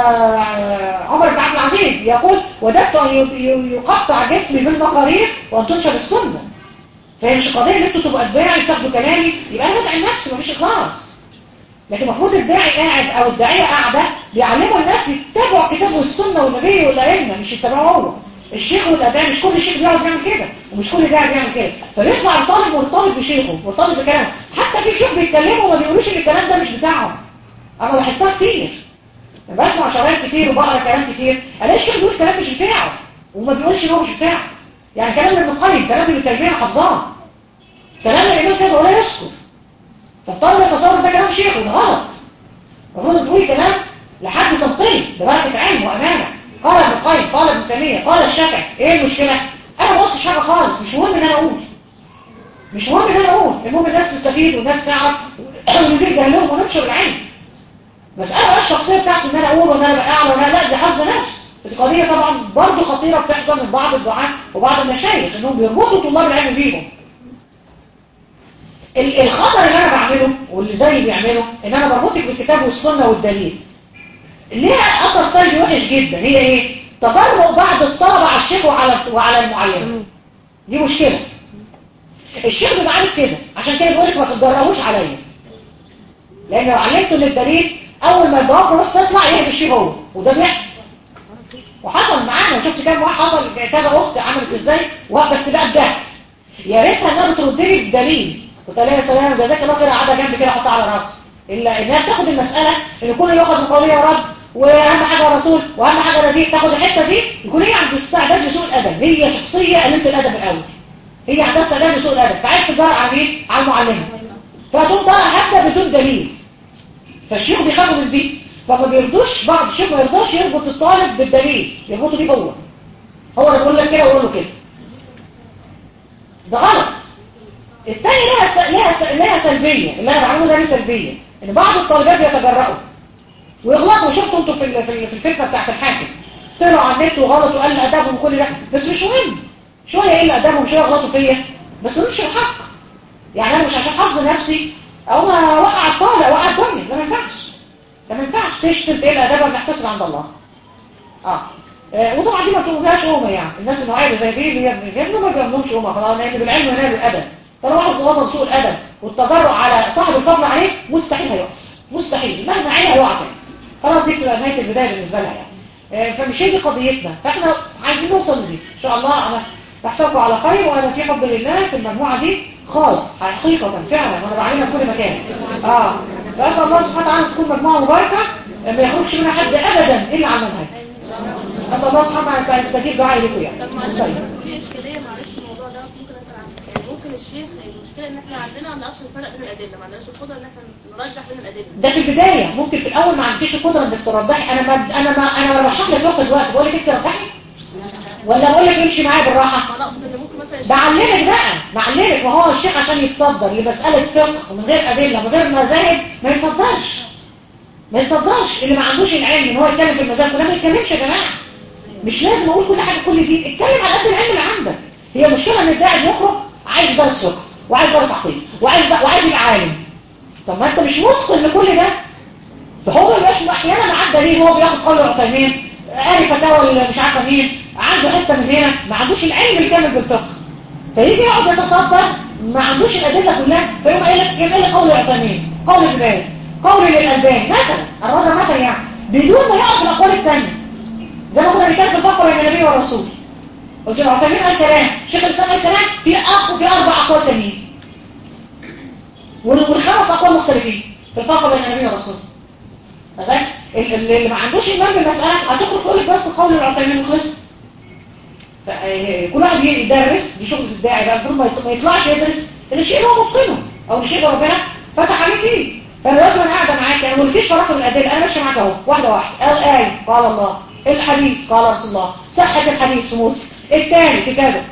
آه، عمر بن عبد العزيز يقول وددت أن ي- ي- يقطع جسمي بالمقارير وأن تنشر السنة فهي مش قضية ان انتوا تبقوا اتباعي تاخدوا كلامي يبقى انا بدعي نفسي مفيش اخلاص لكن المفروض الداعي قاعد او الداعية قاعدة بيعلموا الناس يتبعوا كتاب والسنة والنبي والأئمة مش يتبعوا هو الشيخ والأداء مش كل شيخ بيقعد يعمل كده ومش كل داعي بيعمل كده فبيطلع الطالب مرتبط بشيخه مرتبط بكلامه حتى في شيخ بيتكلموا وما بيقولوش ان الكلام ده مش بتاعهم انا لاحظتها كتير لما بسمع شرايط كتير وبقرا كلام كتير الاقي الشيخ بيقول كلام مش بتاعه وما بيقولش ان هو مش بتاعه يعني كلام ابن القيم كلام ابن تيميه أنا حافظاه كلام الامام كذا ولا يسكت فالطالب يتصور ده كلام شيخ وده غلط المفروض تقولي كلام لحد تنقيه ببركه علم وامانه قال ابن القيم قال ابن تيميه قال الشافعي ايه المشكله انا ما قلتش حاجه خالص مش مهم ان انا اقول مش مهم ان انا اقول المهم الناس تستفيد والناس تعرف ونزيد جهلهم وننشر العلم مسألة بقى الشخصية بتاعتي ان انا اقول وان انا بقى اعلى وان انا لا دي حظ نفس القضية طبعا برضو خطيرة بتحصل من بعض الدعاة وبعض المشايخ انهم بيربطوا طلاب العلم بيهم ال- الخطر اللي انا بعمله واللي زي بيعمله ان انا بربطك بالكتاب والسنة والدليل ليها اثر سلبي وحش جدا هي ايه تجرؤ بعض الطلبة على الشيخ وعلى وعلى المعلم دي مشكلة الشيخ بيبقى عارف كده عشان كده بيقول لك ما تتجرؤوش عليا لان لو علمته للدليل اول ما الجواب بس تطلع يهبش فيه هو وده بيحصل وحصل معانا وشفت كام واحد حصل كذا اخت عملت ازاي وه- بس بقى بجهل يا ريتها انها بترد لي بدليل كنت الاقي يا سلام جزاك الله خير قاعده جنبي كده احطها على راسي الا انها بتاخد المساله ان كله ياخذ القوليه ورد واهم حاجه الرسول واهم حاجه نزيه تاخد الحته دي يكون هي عند استعداد لسوء الادب هي شخصيه قليله الادب الاول هي عندها استعداد لسوء الادب فعايز تجرأ على مين على المعلمه فتقوم طالع حتى بدون دليل فالشيخ بيخافوا من دي فما بيرضوش بعض الشيخ ما يرضاش يربط الطالب بالدليل يربطه بيه هو هو اللي بيقول لك كده ويقول له كده ده غلط التاني لها س... لها س... لها سلبيه اللي انا بعمله ده ليه سلبيه ان بعض الطالبات يتجرأوا ويغلطوا شفتوا انتوا في ال- في ال- في الفتنه بتاعت الحاكم طلعوا على النت وغلطوا وقال ادبهم وكل ده بس مش مهم شويه ايه اللي ادبهم شويه يغلطوا فيا بس مش الحق يعني انا مش عشان حظ نفسي او ما اوقع الطالع اوقع الدنيا ده ما ينفعش ده ما ينفعش تشتم تقل ادبها بنحتسب عند الله اه آه، وطبعا دي ما بتقولهاش أمة يعني الناس النوعية اللي زي دي اللي بيبنوا ما بيبنوش أمة خلاص لأن بالعلم ينال الأدب طالما واحد وصل سوء الأدب والتجرؤ على صاحب الفضل عليه مستحيل هيقف مستحيل مهما عينه هيقع تاني خلاص دي بتبقى نهاية البداية بالنسبة لها يعني آه، فمش هي دي قضيتنا فاحنا عايزين نوصل لدي إن شاء الله أنا بحسبكم على خير وأنا في حب لله في المجموعة دي خاص حقيقة فعلا وأنا بعلمها في كل مكان اه فأسأل الله سبحانه وتعالى تكون مجموعة مباركة ما يخرجش منها حد أبدا إلا على المنهج أسأل الله سبحانه وتعالى يستجيب دعائي لكم يعني طب معلش طيب بس في اشكاليه معلش في الموضوع ده ممكن اسال عنها يعني ممكن الشيخ المشكله ان احنا عندنا ما بنعرفش نفرق بين الادله ما عندناش القدره ان احنا نرجح بين الادله ده في البداية ممكن في الأول ما عندكيش القدرة إنك ترجحي أنا ما أنا ما أنا ما بشرح لك وقت دلوقتي بقول لك أنت رجحي ولا بقول لك امشي معايا بالراحة ما انا اقصد ان ممكن مثلا الشيخ بعلمك بقى بعلمك ما هو الشيخ عشان يتصدر لمسألة فقه من غير أدلة من غير مذاهب ما يتصدرش ما يتصدرش اللي ما عندوش العلم ان هو يتكلم في المذاهب كلها ما يتكلمش يا جماعة مش لازم اقول كل حاجة كل دي اتكلم على قد العلم اللي عندك هي المشكلة ان الداعي بيخرج عايز درس فقه وعايز درس عقيدة وعايز وعايز يبقى عالم طب ما انت مش متقن لكل ده فهو يبقاش احيانا مع الدليل هو بياخد قول العثيمين قاري فتاوى اللي مش عارفه مين عنده حته من هنا ما عندوش العلم الكامل بالفقه فيجي يقعد يتصدر ما عندوش الادله كلها فيقوم قايل لك يقول لك قول العثيمين قول ابن باز قول للالباني مثلا الراجل مثلا يعني بدون ما يعرف الاقوال الثانيه زي ما كنا بنتكلم في الفقه بين النبي والرسول قلت له عثيمين قال كلام الشيخ الاسلام قال كلام في أق في اربع اقوال تانيين وال- والخمس اقوال مختلفين في الفرق بين النبي والرسول فاهم ال- ال- اللي ما عندوش ايمان بالمساله هتخرج تقول لك بس قول العثيمين وخلص ف- آه، كل واحد يدرس دي شغل الداعي بقى المفروض ما يط- ما يطلعش يدرس الشيء اللي هو متقنه او الشيء اللي ربنا فتح عليه فيه فانا لازم انا قاعده معاك انا ما قلتليش فرق الادله انا ماشيه معاك اهو واحده واحده الايه قال الله الحديث قال رسول الله صحه الحديث في مسلم الثاني في كذا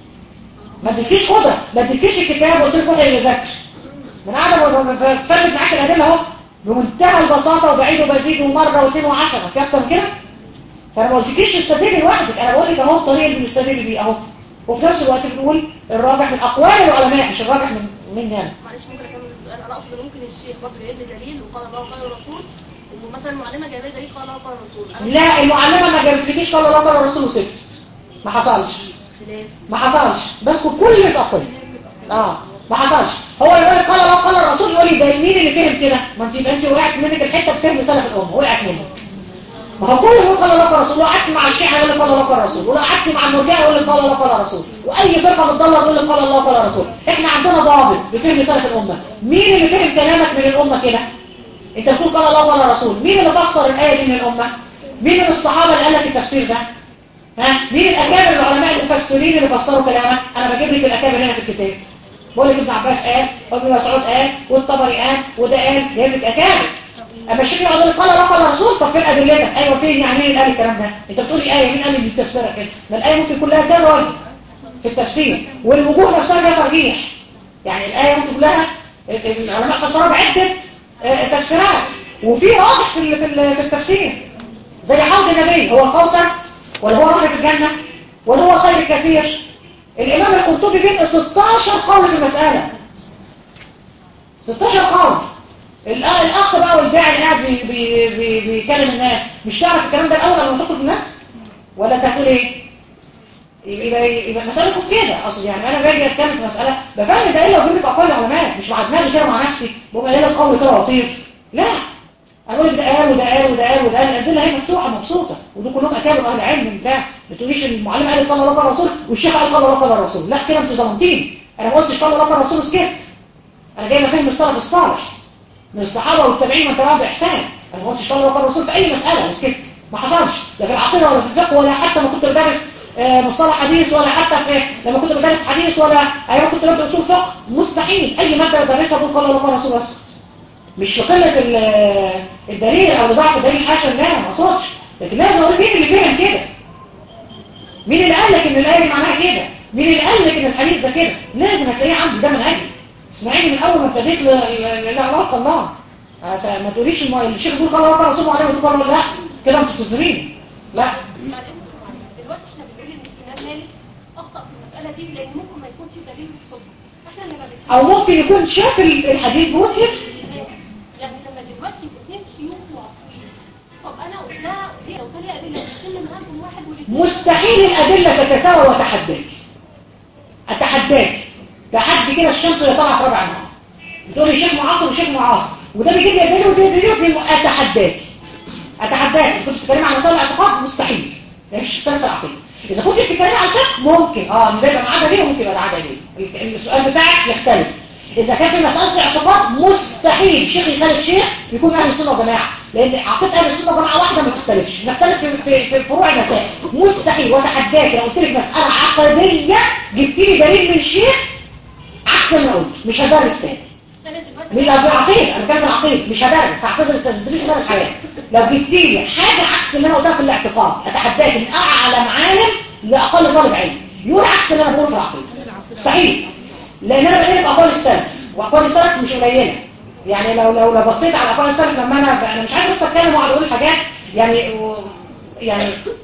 ما اديتكيش قدره ما اديتكيش الكتاب وقلت لك روحي يذاكر من قاعده بفرد معاك الادله اهو بمنتهى البساطه وبعيد وبزيد ومره واثنين وعشره في اكتر من كده فانا ما قلتلكيش تستدل لوحدك انا بقول لك اهو الطريقه اللي بنستدل بيه اهو وفي نفس الوقت بنقول الراجح من اقوال العلماء مش الراجح من مني انا معلش ممكن اكمل السؤال انا اقصد ممكن الشيخ برضه جايب لي دليل وقال الله وقال الرسول ومثلا المعلمه جايبه لي دليل قال الله وقال الرسول انا لا المعلمه ما جابتلكيش قال الله قال الرسول وسكت ما حصلش خلاف ما حصلش بس كل اللي اتقل اه ما حصلش هو يقول لك قال الله قال الرسول يقول لي زي مين اللي فهم كده ما انت يبقى انت وقعت منك الحته بفهم سلف الامه وقعت منك ما هو كل يقول قال الله قال الرسول لو قعدت مع الشيعه يقول لك قال الله قال الرسول ولو قعدت مع المرجئه يقول لك قال الله قال الرسول واي فرقه بتضل يقول لك قال الله قال الرسول احنا عندنا ضابط بفهم سلف الامه مين اللي فهم كلامك من الامه كده انت بتقول قال الله قال الرسول مين اللي فسر الايه دي من الامه مين من الصحابه اللي قال لك التفسير ده ها مين الاكابر العلماء المفسرين اللي فسروا كلامك انا بجيب لك الاكابر هنا في الكتاب بقول لك ابن عباس قال وابن مسعود قال والطبري قال وده قال جايب لك اكابر اما الشيخ يقعد يقول لك قال الله قال الرسول طب فين ادلتك ايوه فين يعني مين اللي قال الكلام ده انت بتقول لي ايه مين قال اللي بتفسرها كده ما الايه ممكن كلها كذا وجه في التفسير والوجوه نفسها فيها ترجيح يعني الايه ممكن كلها العلماء فسروها بعده آه، تفسيرات وفي واضح في ال- في ال- في التفسير زي حوض النبي هو الكوثر ولا هو نهر في الجنة ولا هو الخير الكثير الإمام القرطبي بينقل 16 قول في المسألة 16 قول الأ- الأخ بقى والداعي اللي قاعد بي- بي- بي- بيكلم الناس مش تعرف الكلام ده الأول قبل ما تدخل الناس ولا انت هتقول إيه؟ يبقى يبقى يبقى مسألة كده أصل يعني أنا باجي أتكلم في مسألة بفهم ده إيه لو جبت أقوال العلماء مش مع دماغي كده مع نفسي بقوم قايل لك قول كده وأطير لا اقول لك ده قال وده قال وده قال وده قال الادله هي مفتوحه مبسوطه ودول كلهم اكابر اهل علم بتاع ما تقوليش المعلم قال قال الله قال الرسول والشيخ قال قال الله قال الرسول لا كده انت ظلمتيني انا ما قلتش قال الله قال الرسول وسكت انا جاي بفهم السلف الصالح من الصحابه والتابعين من تبعهم باحسان انا ما قلتش قال الله قال الرسول في اي مساله وسكت ما حصلش لا في العقيده ولا في الفقه ولا حتى ما كنت بدرس آه، مصطلح حديث ولا حتى في لما كنت بدرس حديث ولا ايام كنت بدرس اصول فقه مستحيل اي ماده بدرسها بقول قال الله قال الرسول واسكت مش لقلة ال- الدليل او لضعف الدليل حاشا لا ما اقصدش لكن لازم اقول مين اللي فهم كده مين اللي قال لك ان الايه دي معناها كده مين اللي قال لك ان الحديث ده كده لازم هتلاقيه عندي ده منهجي اسمعيني من اول ما ابتديت ل- ل- لا علاقه الله آه، فما تقوليش الم- الشيخ بيقول قال الله قال رسول الله عليه وسلم قال لا كده انت بتظلميني لا بعد اذنك يا معلم دلوقتي احنا بنقول ان الامام مالك اخطا في المساله دي لان ممكن ما يكونش دليل مصدق احنا اللي ما بنفهمش او ممكن يكون شاف ال- الحديث بيقول كده يعني لما دلوقتي يبقوا اثنين شيوخ معاصرين طب انا قلت لها دي لو طلع ادله بيتم معاكم واحد والاثنين مستحيل الأدلة تتساوى وتحداك أتحداك تحدي كده الشمس وهي طالعة في ربع النهار بتقول لي شيخ معاصر وشيخ معاصر وده بيجيب لي أدلة وده بيجيب لي أتحداك أتحداك إذا كنت بتتكلم عن مسائل الاعتقاد مستحيل ما فيش اختلاف في العقيدة إذا كنت بتتكلم عن الفقه ممكن اه إن ده يبقى معاه دليل وممكن يبقى معاه دليل ال- السؤال بتاعك يختلف إذا كان في مسألة الاعتقاد مستحيل شيخ يخالف شيخ يكون أهل السنة وجماعة لأن عقيدة أهل السنة وجماعة واحدة ما تختلفش بنختلف في, في, في فروع المسائل مستحيل وتحداك لو قلت لك مسألة عقدية جبت لي دليل من شيخ عكس ما قلت مش هدرس تاني انا دلوقتي من في العقيدة أنا بتكلم في العقيدة مش هدرس هعتذر التدريس من الحياة لو جبت لي حاجة عكس اللي أنا قلتها في الاعتقاد أتحداك من أعلى معالم لأقل طالب علم يقول عكس اللي أنا بقوله في العقيدة مستحيل لأن أنا بقول لك أقوال السلف وأقوال السلف مش قليلة يعني لو لو لو بصيت على أقوال السلف لما أنا أنا مش عايز بس أتكلم وأقعد أقول حاجات يعني و- يعني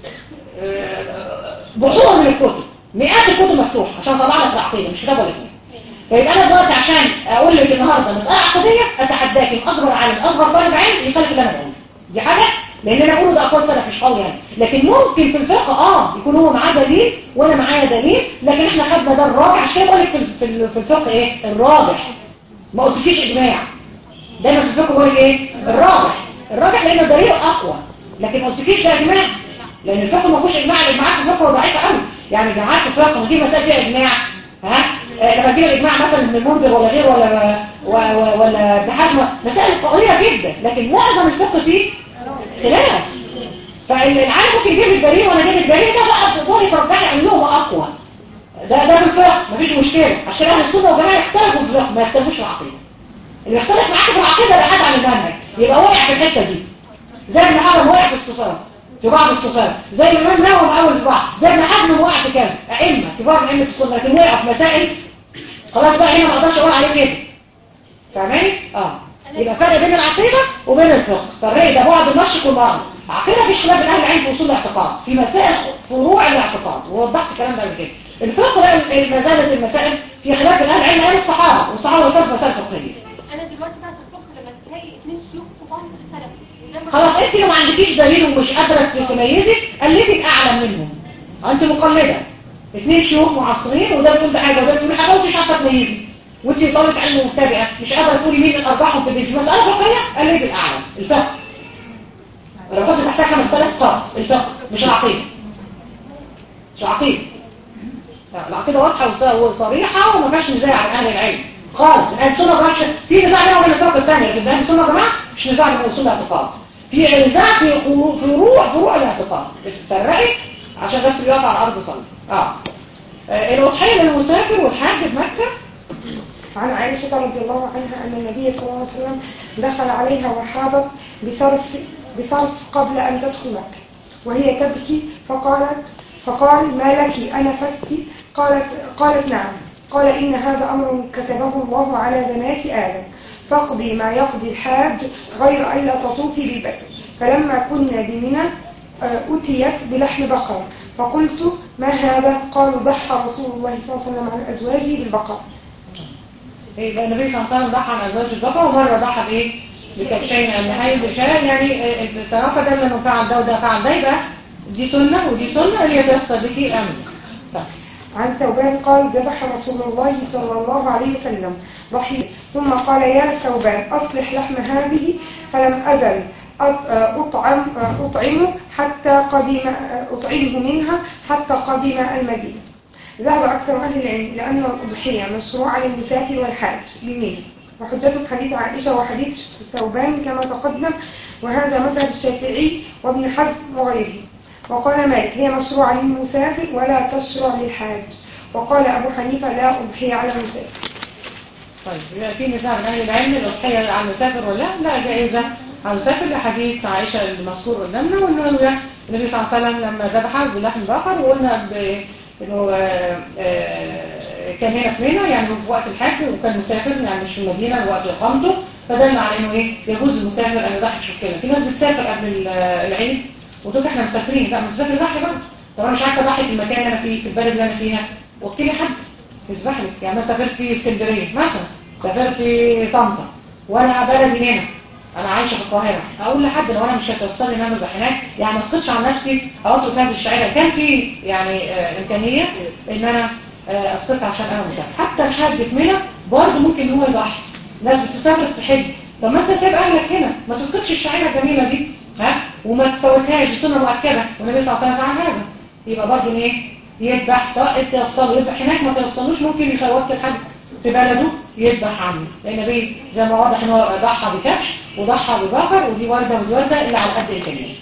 آه، بحور من الكتب مئات الكتب مفتوحة عشان أطلع لك العقيدة مش كتاب ولا اثنين فيبقى انا دلوقتي عشان اقول لك النهارده مساله عقديه اتحداك من اكبر عالم اصغر طالب علم يخالف اللي انا بقوله دي حاجه لان انا بقوله ده اقوال سلف مش قوي يعني لكن ممكن في الفقه اه يكون هو معاه دليل وانا معايا دليل لكن احنا خدنا ده الراجح عشان كده بقول لك في ال- في ال- في الفقه ايه الراجح ما قلتلكيش اجماع دايما في الفقه بقول لك ايه الراجح الراجح لان دليله اقوى لكن ما قلتلكيش ده اجماع لان الفقه ما فيهوش اجماع الاجماعات في الفقه ضعيفه قوي يعني جماعات في الفقه نجيب مسائل فيها اجماع ها آه، لما تجيب الاجماع مثلا ابن المنذر ولا غير ولا و- و- ولا ابن حزم مسائل قويه جدا لكن معظم الفقه فيه خلاف فالعالم ممكن يجيب الدليل وانا اجيب الدليل ده بقى تقدري ترجحي انهما اقوى ده ده في الفقه مفيش مشكله عشان اهل السنه والجماعه يختلفوا في الفقه ما يختلفوش في العقيده اللي يختلف معاك في العقيده ده حد عن المنهج يبقى واقع في الحته دي زي ابن حجر واقع في الصفات في بعض الصفات زي الامام نووي مقاول في بعض زي ابن حزم واقع في كذا ائمه كبار من ائمه السنه لكن وقع في مسائل خلاص بقى هنا ما اقدرش اقول عليه كده فاهماني اه يبقى فرق بين العقيده وبين الفقه فرق ده بعد المشرق والمغرب العقيده في خلاف بين اهل العلم في اصول الاعتقاد في مسائل فروع الاعتقاد ووضحت الكلام ده قبل كده الفقه بقى ما زالت المسائل في خلاف بين اهل العلم ايام الصحابه والصحابه اللي كانوا في مسائل فقهيه انا دلوقتي بقى في الفقه لما تلاقي اثنين شيوخ كبار السلف وده ما- خلاص انت لو ما عندكيش دليل ومش قادره تميزي قلدي الاعلى منهم انت مقلده اثنين شيوخ معاصرين وده بيقول بحاجه وده بيقول حاجه وانت مش عارفه تميزي وانت طالبه علم مبتدئه مش قادره تقولي مين من اربعهم في في مساله فقهيه قلدي الاعلى الفقه لو كنت تحتاج 5000 قرض الفقه مش العقيده مش العقيده لا، العقيده واضحه وص- وصريحه وما فيهاش نزاع عن اهل العلم خالص اهل السنه ما فيهاش في نزاع بينهم وبين الفرق الثانيه لكن اهل السنه يا جماعه مش نزاع بين اصول الاعتقاد في نزاع في خرو- فروع فروع الاعتقاد بتفرقي عشان بس بيقف على الارض صلب اه آه، الاضحيه للمسافر والحاج في مكه عن عائشة رضي الله عنها أن النبي صلى الله عليه وسلم دخل عليها وحاضت بصرف, بصرف قبل أن تدخل مكة وهي تبكي فقالت فقال ما لك أنفست قالت, قالت نعم قال إن هذا أمر كتبه الله على بنات آدم فاقضي ما يقضي الحاج غير ألا تطوفي بالبيت فلما كنا بمنى آه، أتيت بلحم بقر فقلت ما هذا قالوا ضحى رسول الله صلى الله عليه وسلم عن أزواجه بالبقر يبقى النبي صلى الله عليه وسلم ضحى عن ازواج الذكر ومره ضحى بايه بكبشين النحيل بشاء يعني آه، التوافى ده لما فعل ده وده فعل ده يبقى دي سنه ودي سنه اللي يتيسر بك امر طيب عن ثوبان قال ذبح رسول الله صلى الله عليه وسلم ضحية ثم قال يا ثوبان أصلح لحم هذه فلم أزل أط- أطعم أطعمه حتى قدم أطعمه منها حتى قدم المدينة ذهب أكثر أهل العلم لأن الأضحية مشروعة للمسافر والحاج بمنى وحجتهم حديث عائشة وحديث ثوبان كما تقدم وهذا مذهب الشافعي وابن حزم وغيره وقال مالك هي مشروعة للمسافر ولا تشرع للحاج وقال أبو حنيفة لا أضحية على المسافر طيب يبقى في نزاع من اهل العلم الاضحيه على المسافر ولا لا لا جائزه على المسافر لحديث عائشه المذكور قدامنا وانه النبي صلى الله عليه وسلم لما ذبح بلحم بقر وقلنا ب- انه آه، آه، كان هنا في منى يعني في وقت الحج وكان مسافر يعني مش في المدينه وقت اقامته فدل على انه ايه يجوز المسافر ان يضحي في شكله في ناس بتسافر قبل ال- العيد وتقول احنا مسافرين لا مسافر يضحي بقى طب انا مش عارفه اضحي في المكان اللي انا فيه في البلد اللي انا فيها وكلي حد يسبح لك يعني انا سافرت اسكندريه مثلا سافرت طنطا وانا بلدي هنا انا عايشه في القاهره اقول لحد لو انا مش هتوصلني ان انا أبقى هناك يعني ما اسقطش على نفسي او اترك هذه الشعيره كان في يعني آه امكانيه ان انا آه اسقطها عشان انا مسافر حتى الحاج في منى برضه ممكن ان هو يضحي ناس بتسافر تحج طب ما انت سايب اهلك هنا ما تسقطش الشعيره الجميله دي ها وما تفوتهاش دي سنه مؤكده والنبي صلى الله عليه وسلم فعل هذا يبقى برضه ايه يذبح سواء تيسر يذبح هناك ما تيسرلوش ممكن يفوت الحد في بلده يذبح عنه لان النبي زي ما واضح ان هو ضحى بكبش وضحى ببقر ودي ورده ودي ورده اللي على قد الامكانيات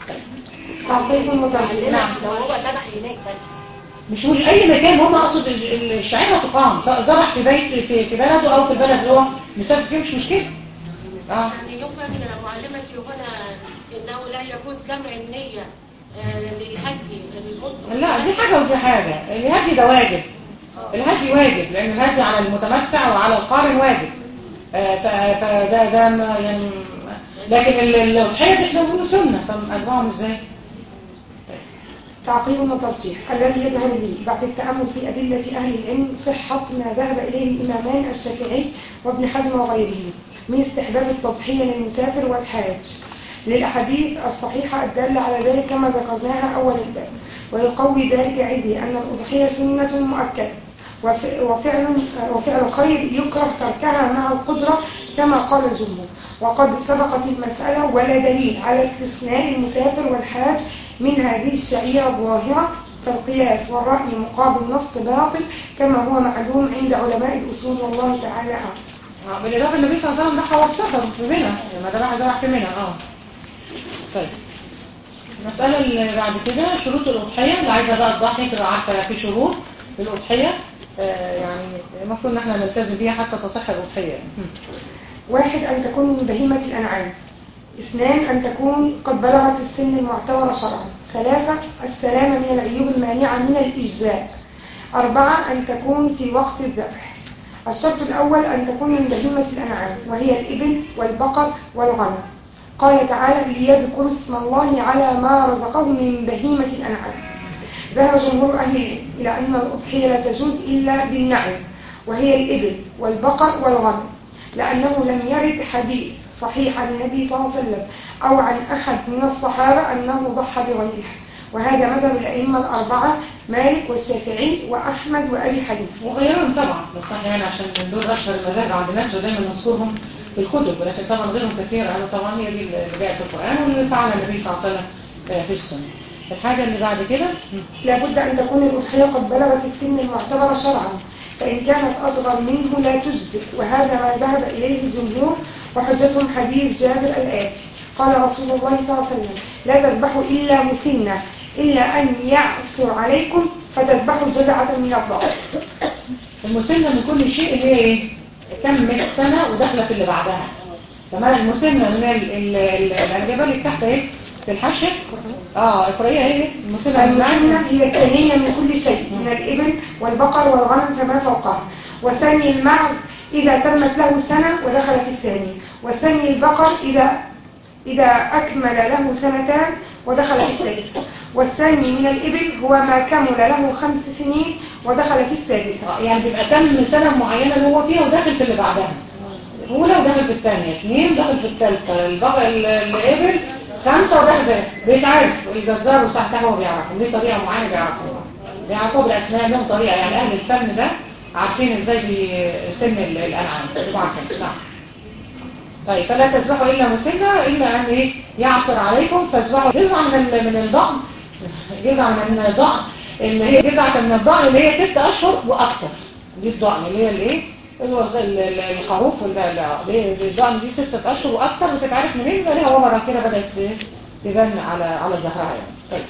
تعقيب متعلم نعم لو هو ذبح هناك بس مش مش اي مكان هم اقصد ال- ال- الشعيره تقام سواء ذبح في بيت في في بلده او في البلد اللي هو مسافر فيه مش مشكله اه يعني يفهم من معلمتي هنا انه لا يجوز جمع النية آه، للحج للمطلق لا دي حاجة ودي حاجة الهدي ده واجب الهدي واجب لأن الهدي على المتمتع وعلى القارن واجب آه، ف- فده ده ما يعني لكن ال- الأضحية دي احنا بنقول سنة فأجمعهم ازاي؟ تعقيب وترجيح الذي يظهر لي بعد التأمل في أدلة أهل العلم صحة ما ذهب إليه الإمامان الشافعي وابن حزم وغيره من استحباب التضحية للمسافر والحاج للأحاديث الصحيحة الدالة على ذلك كما ذكرناها أول الباب ويقوي ذلك عندي أن الأضحية سنة مؤكدة وف- وفعل وفعل خير يكره تركها مع القدرة كما قال الجمهور وقد سبقت المسألة ولا دليل على استثناء المسافر والحاج من هذه الشعيرة الظاهرة فالقياس والرأي مقابل نص باطل كما هو معلوم عند علماء الأصول والله تعالى أعلم آه، بالإضافة النبي صلى الله عليه وسلم ضحى وهو في سفر في منى ما ذبح ذبح في منى اه طيب المسألة اللي بعد كده شروط الأضحية اللي عايزة بقى تضحي تبقى عارفة في شروط للأضحية آه، يعني المفروض إن احنا نلتزم بيها حتى تصح الأضحية يعني. واحد أن تكون من بهيمة الأنعام اثنان أن تكون قد بلغت السن المعتبر شرعا ثلاثة السلامة من العيوب المانعة من الإجزاء أربعة أن تكون في وقت الذبح الشرط الأول أن تكون من بهيمة الأنعام وهي الإبل والبقر والغنم قال تعالى ليذكروا اسم الله على ما رزقهم من بهيمة الأنعام ذهب جمهور أهل العلم إلى أن الأضحية لا تجوز إلا بالنعم وهي الإبل والبقر والغنم لأنه لم يرد حديث صحيح عن النبي صلى الله عليه وسلم أو عن أحد من الصحابة أنه ضحى بغيرها وهذا مذهب الأئمة الأربعة مالك والشافعي وأحمد وأبي حنيفة وغيرهم طبعا بس احنا يعني عشان دول اشهر المذاهب عند الناس ودايما نذكرهم في الكتب ولكن طبعا غيرهم كثير يعني طبعا هي دي اللي جاءت في القرآن واللي فعل النبي صلى الله عليه وسلم آه، في السنة الحاجة اللي بعد كده لابد أن تكون الأضحية قد بلغت السن المعتبر شرعا فإن كانت أصغر منه لا تجزئ وهذا ما ذهب إليه الجمهور وحجتهم حديث جابر الآتي قال رسول الله صلى الله عليه وسلم لا تذبحوا إلا مسنة إلا أن يعصر عليكم فتذبحوا جزعة من الضأن المسنة من كل شيء اللي هي ايه كملت سنة وداخلة في اللي بعدها تمام المسنة من ال- ال- ال- الجبل اللي تحت ايه في الحشر اه اقرأيها ايه المسنة من المسنة المعنى هي الثانية من كل شيء من الإبل والبقر والغنم فما فوقها والثاني المعز إذا تمت له سنة ودخل في الثانية والثاني البقر إذا إذا أكمل له سنتان ودخل في الثالثة والثاني من الإبل هو ما كمل له خمس سنين ودخل في السادسة آه، يعني بيبقى تم سنة معينة اللي هو فيها وداخل في اللي بعدها الأولى وداخل في الثانية اثنين وداخل في الثالثة البقى ال- الإبل خمسة وداخل في بيتعرف الجزار وساعتها هو بيعرفهم ليه طريقة معينة بيعرفوها بيعرفوها بالأسماء لهم طريقة يعني أهل الفن ده عارفين ازاي بيسن ال- الأنعام بيبقوا عارفين نعم طيب فلا تذبحوا إلا مسنة إلا أن إيه يعصر عليكم فاذبحوا جزعة من ال- من الضأن جزعة من الضأن اللي هي جزعة من الضأن اللي هي ست أشهر وأكتر دي الضأن اللي هي الإيه اللي هو ال- ال- الخروف ولا لا اللي هي الضأن دي ستة أشهر وأكتر وتتعرف منين يبقى ليها ومرة كده بدأت ت- تبان على على ظهرها يعني طيب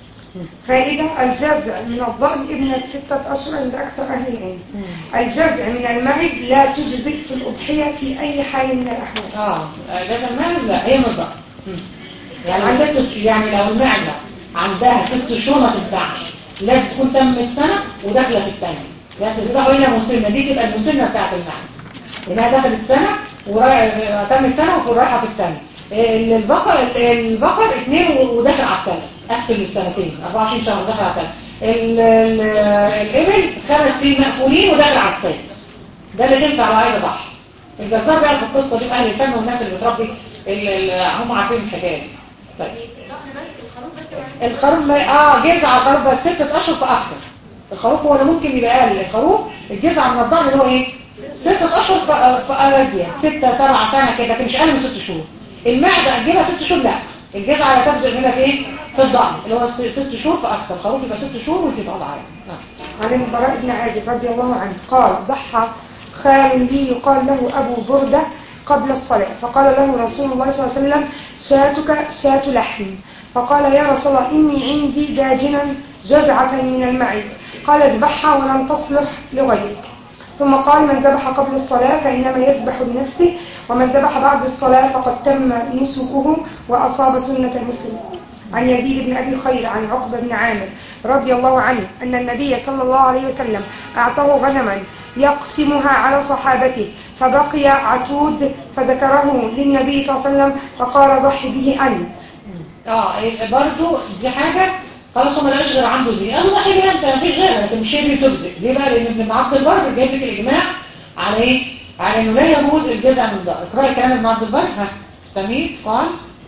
فائدة الجزع من الضأن ابنة ستة أشهر عند أكثر أهل العلم الجزع من المعز لا تجزئ في الأضحية في أي حال من الأحوال اه ده الماعز لا هي من الضأن مم. يعني ست يعني لو المعزة عندها ست شهور ما تنفعش لازم تكون تمت سنة وداخلة في الثانية يعني تذبحوا هنا مسنة دي تبقى المسنة بتاعت المعز لأنها دخلت سنة ورايح تمت سنة وفي رايحة في الثانية البقر البقر اثنين وداخل على الثالث قفل السنتين 24 شهر داخل على الثالث ال- ال- الإبل خمس سنين مقفولين وداخل على السادس ده اللي تنفع لو عايز اضحي الجزار بيعرف القصه دي اهل الفن والناس اللي بتربي ال- ال- هم عارفين الحكايه دي طيب الضغط بس الخروف بس ولا الخروف ما- اه جزع الخروف بس ستة اشهر فاكتر الخروف هو اللي ممكن يبقى اقل الخروف الجزع من الضأن اللي هو ايه ستة اشهر ف- فازيد ستة سبعة سنة كده لكن مش اقل من ست شهور المعزة اجيبها ست شهور لا الجزع لا تبذل منها في ايه في الضأن اللي هو س- ست شهور فاكتر الخروف يبقى ست شهور وانت طالعه يعني نعم عن البراء بن عازب رضي الله عنه قال ضحى خال لي يقال له أبو بردة قبل الصلاة فقال له رسول الله صلى الله عليه وسلم شاتك شات لحم فقال يا رسول الله إني عندي داجنا جزعة من المعز قال اذبحها ولن تصلح لغيرك ثم قال من ذبح قبل الصلاة فإنما يذبح لنفسه ومن ذبح بعد الصلاة فقد تم نسكه وأصاب سنة المسلم عن يزيد بن أبي خير عن عقبة بن عامر رضي الله عنه أن النبي صلى الله عليه وسلم أعطاه غنما يقسمها على صحابته فبقي عتود فذكره للنبي صلى الله عليه وسلم فقال ضحي به أنت اه إيه، برضو دي حاجة خلاص هو ملقاش غير عنده دي قالوا واحد بقى انت مفيش غيرها لكن مش هي اللي تجزئ ليه بقى لان ابن عبد البر جايب لك الاجماع على ايه على انه لا يجوز الجزع من ده اقراي كلام ابن عبد البر ها تميت قال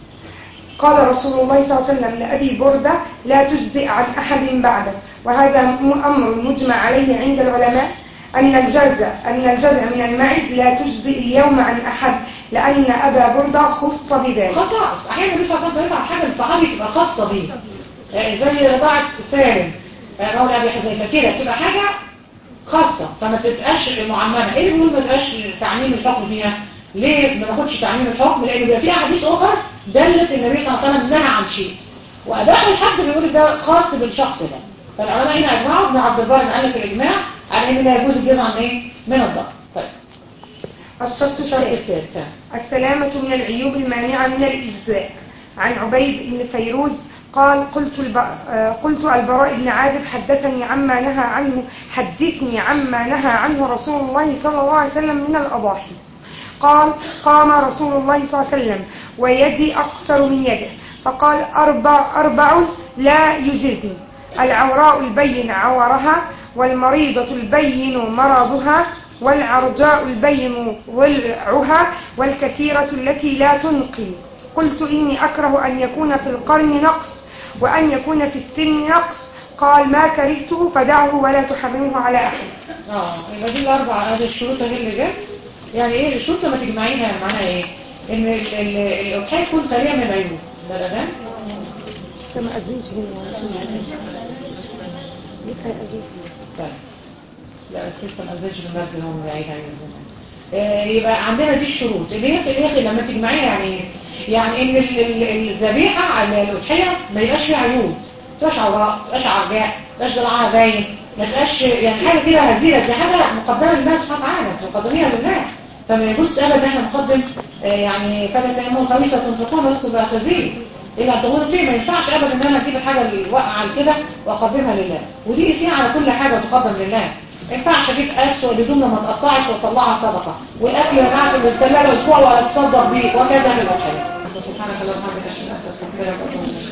قال رسول الله صلى الله عليه وسلم لأبي بردة لا تجزئ عن أحد بعده وهذا م- أمر مجمع عليه عند العلماء أن الجزع أن الجزع من المعز لا تجزئ اليوم عن أحد لأن أبا بردة خص بذلك خصائص احيانا النبي صلى الله عليه وسلم بيطلع حاجه للصحابي تبقى خاصه بيه آه، زي رضاعة سالم آه، مولى ابي حذيفه كده بتبقى حاجه خاصه فما تبقاش معممه ايه اللي بيقول ما يبقاش تعميم الحكم فيها ليه ما ناخدش تعميم الحكم لان بيبقى في احاديث اخرى دلت النبي صلى الله عليه وسلم نهى عن شيء واداء الحد بيقول ده خاص بالشخص ده فالعلماء هنا اجمعوا ابن عبد البر قال لك الاجماع على ان لا يجوز الجزء عن ايه من الضغط طيب الشرط الشرط الثالث الثالث السلامة من العيوب المانعة من الإجزاء عن عبيد بن فيروز قال قلت الب... آه، قلت البراء بن عازب حدثني عما نهى عنه حدثني عما نهى عنه رسول الله صلى الله عليه وسلم من الأضاحي قال قام رسول الله صلى الله عليه وسلم ويدي أقصر من يده فقال أربع أربع لا يجزني العوراء البين عورها والمريضة البين مرضها والعرجاء البين ضلعها والكثيرة التي لا تنقي قلت إني أكره أن يكون في القرن نقص وأن يكون في السن نقص قال ما كرهته فدعه ولا تحرمه على أحد اه يبقى دي الاربع هذه الشروط اهي اللي جت يعني ايه الشروط لما تجمعينها معناها ايه ان ال- ال- الاضحيه تكون خاليه من العيوب ده الاذان لسه ما أذنش هنا لسه هيأذن طيب لا بس لسه ما اذنش في المسجد هم بعيد عن الزمان آه، يبقى عندنا دي الشروط اللي هي في الاخر لما تجمعيها يعني ايه؟ يعني ان ال- ال- الذبيحه على الاضحيه ما يبقاش فيها عيوب ما تبقاش عوراء ما تبقاش عرجاء ما تبقاش ضلعها باين ما تبقاش يعني حاجه كده هزيله دي حاجه مقدمه لله سبحانه وتعالى انت مقدميها لله فما يجوز ابدا ان احنا نقدم آه، يعني فلا تيمموا خبيثه تنفقون لست باخذين الا ان تقولوا فيه ما ينفعش ابدا ان انا اجيب الحاجه اللي واقعه كده واقدمها لله ودي اسيء على كل حاجه تقدم لله ما ينفعش اجيب قاس والهدوم لما اتقطعت واطلعها صدقه والاكل اللي معاك في الثلاجه اسبوع واتصدق بيه وكذا للاضحيه سبحانك اللهم وبحمدك اشهد ان لا اله الا انت استغفرك واتوب اليك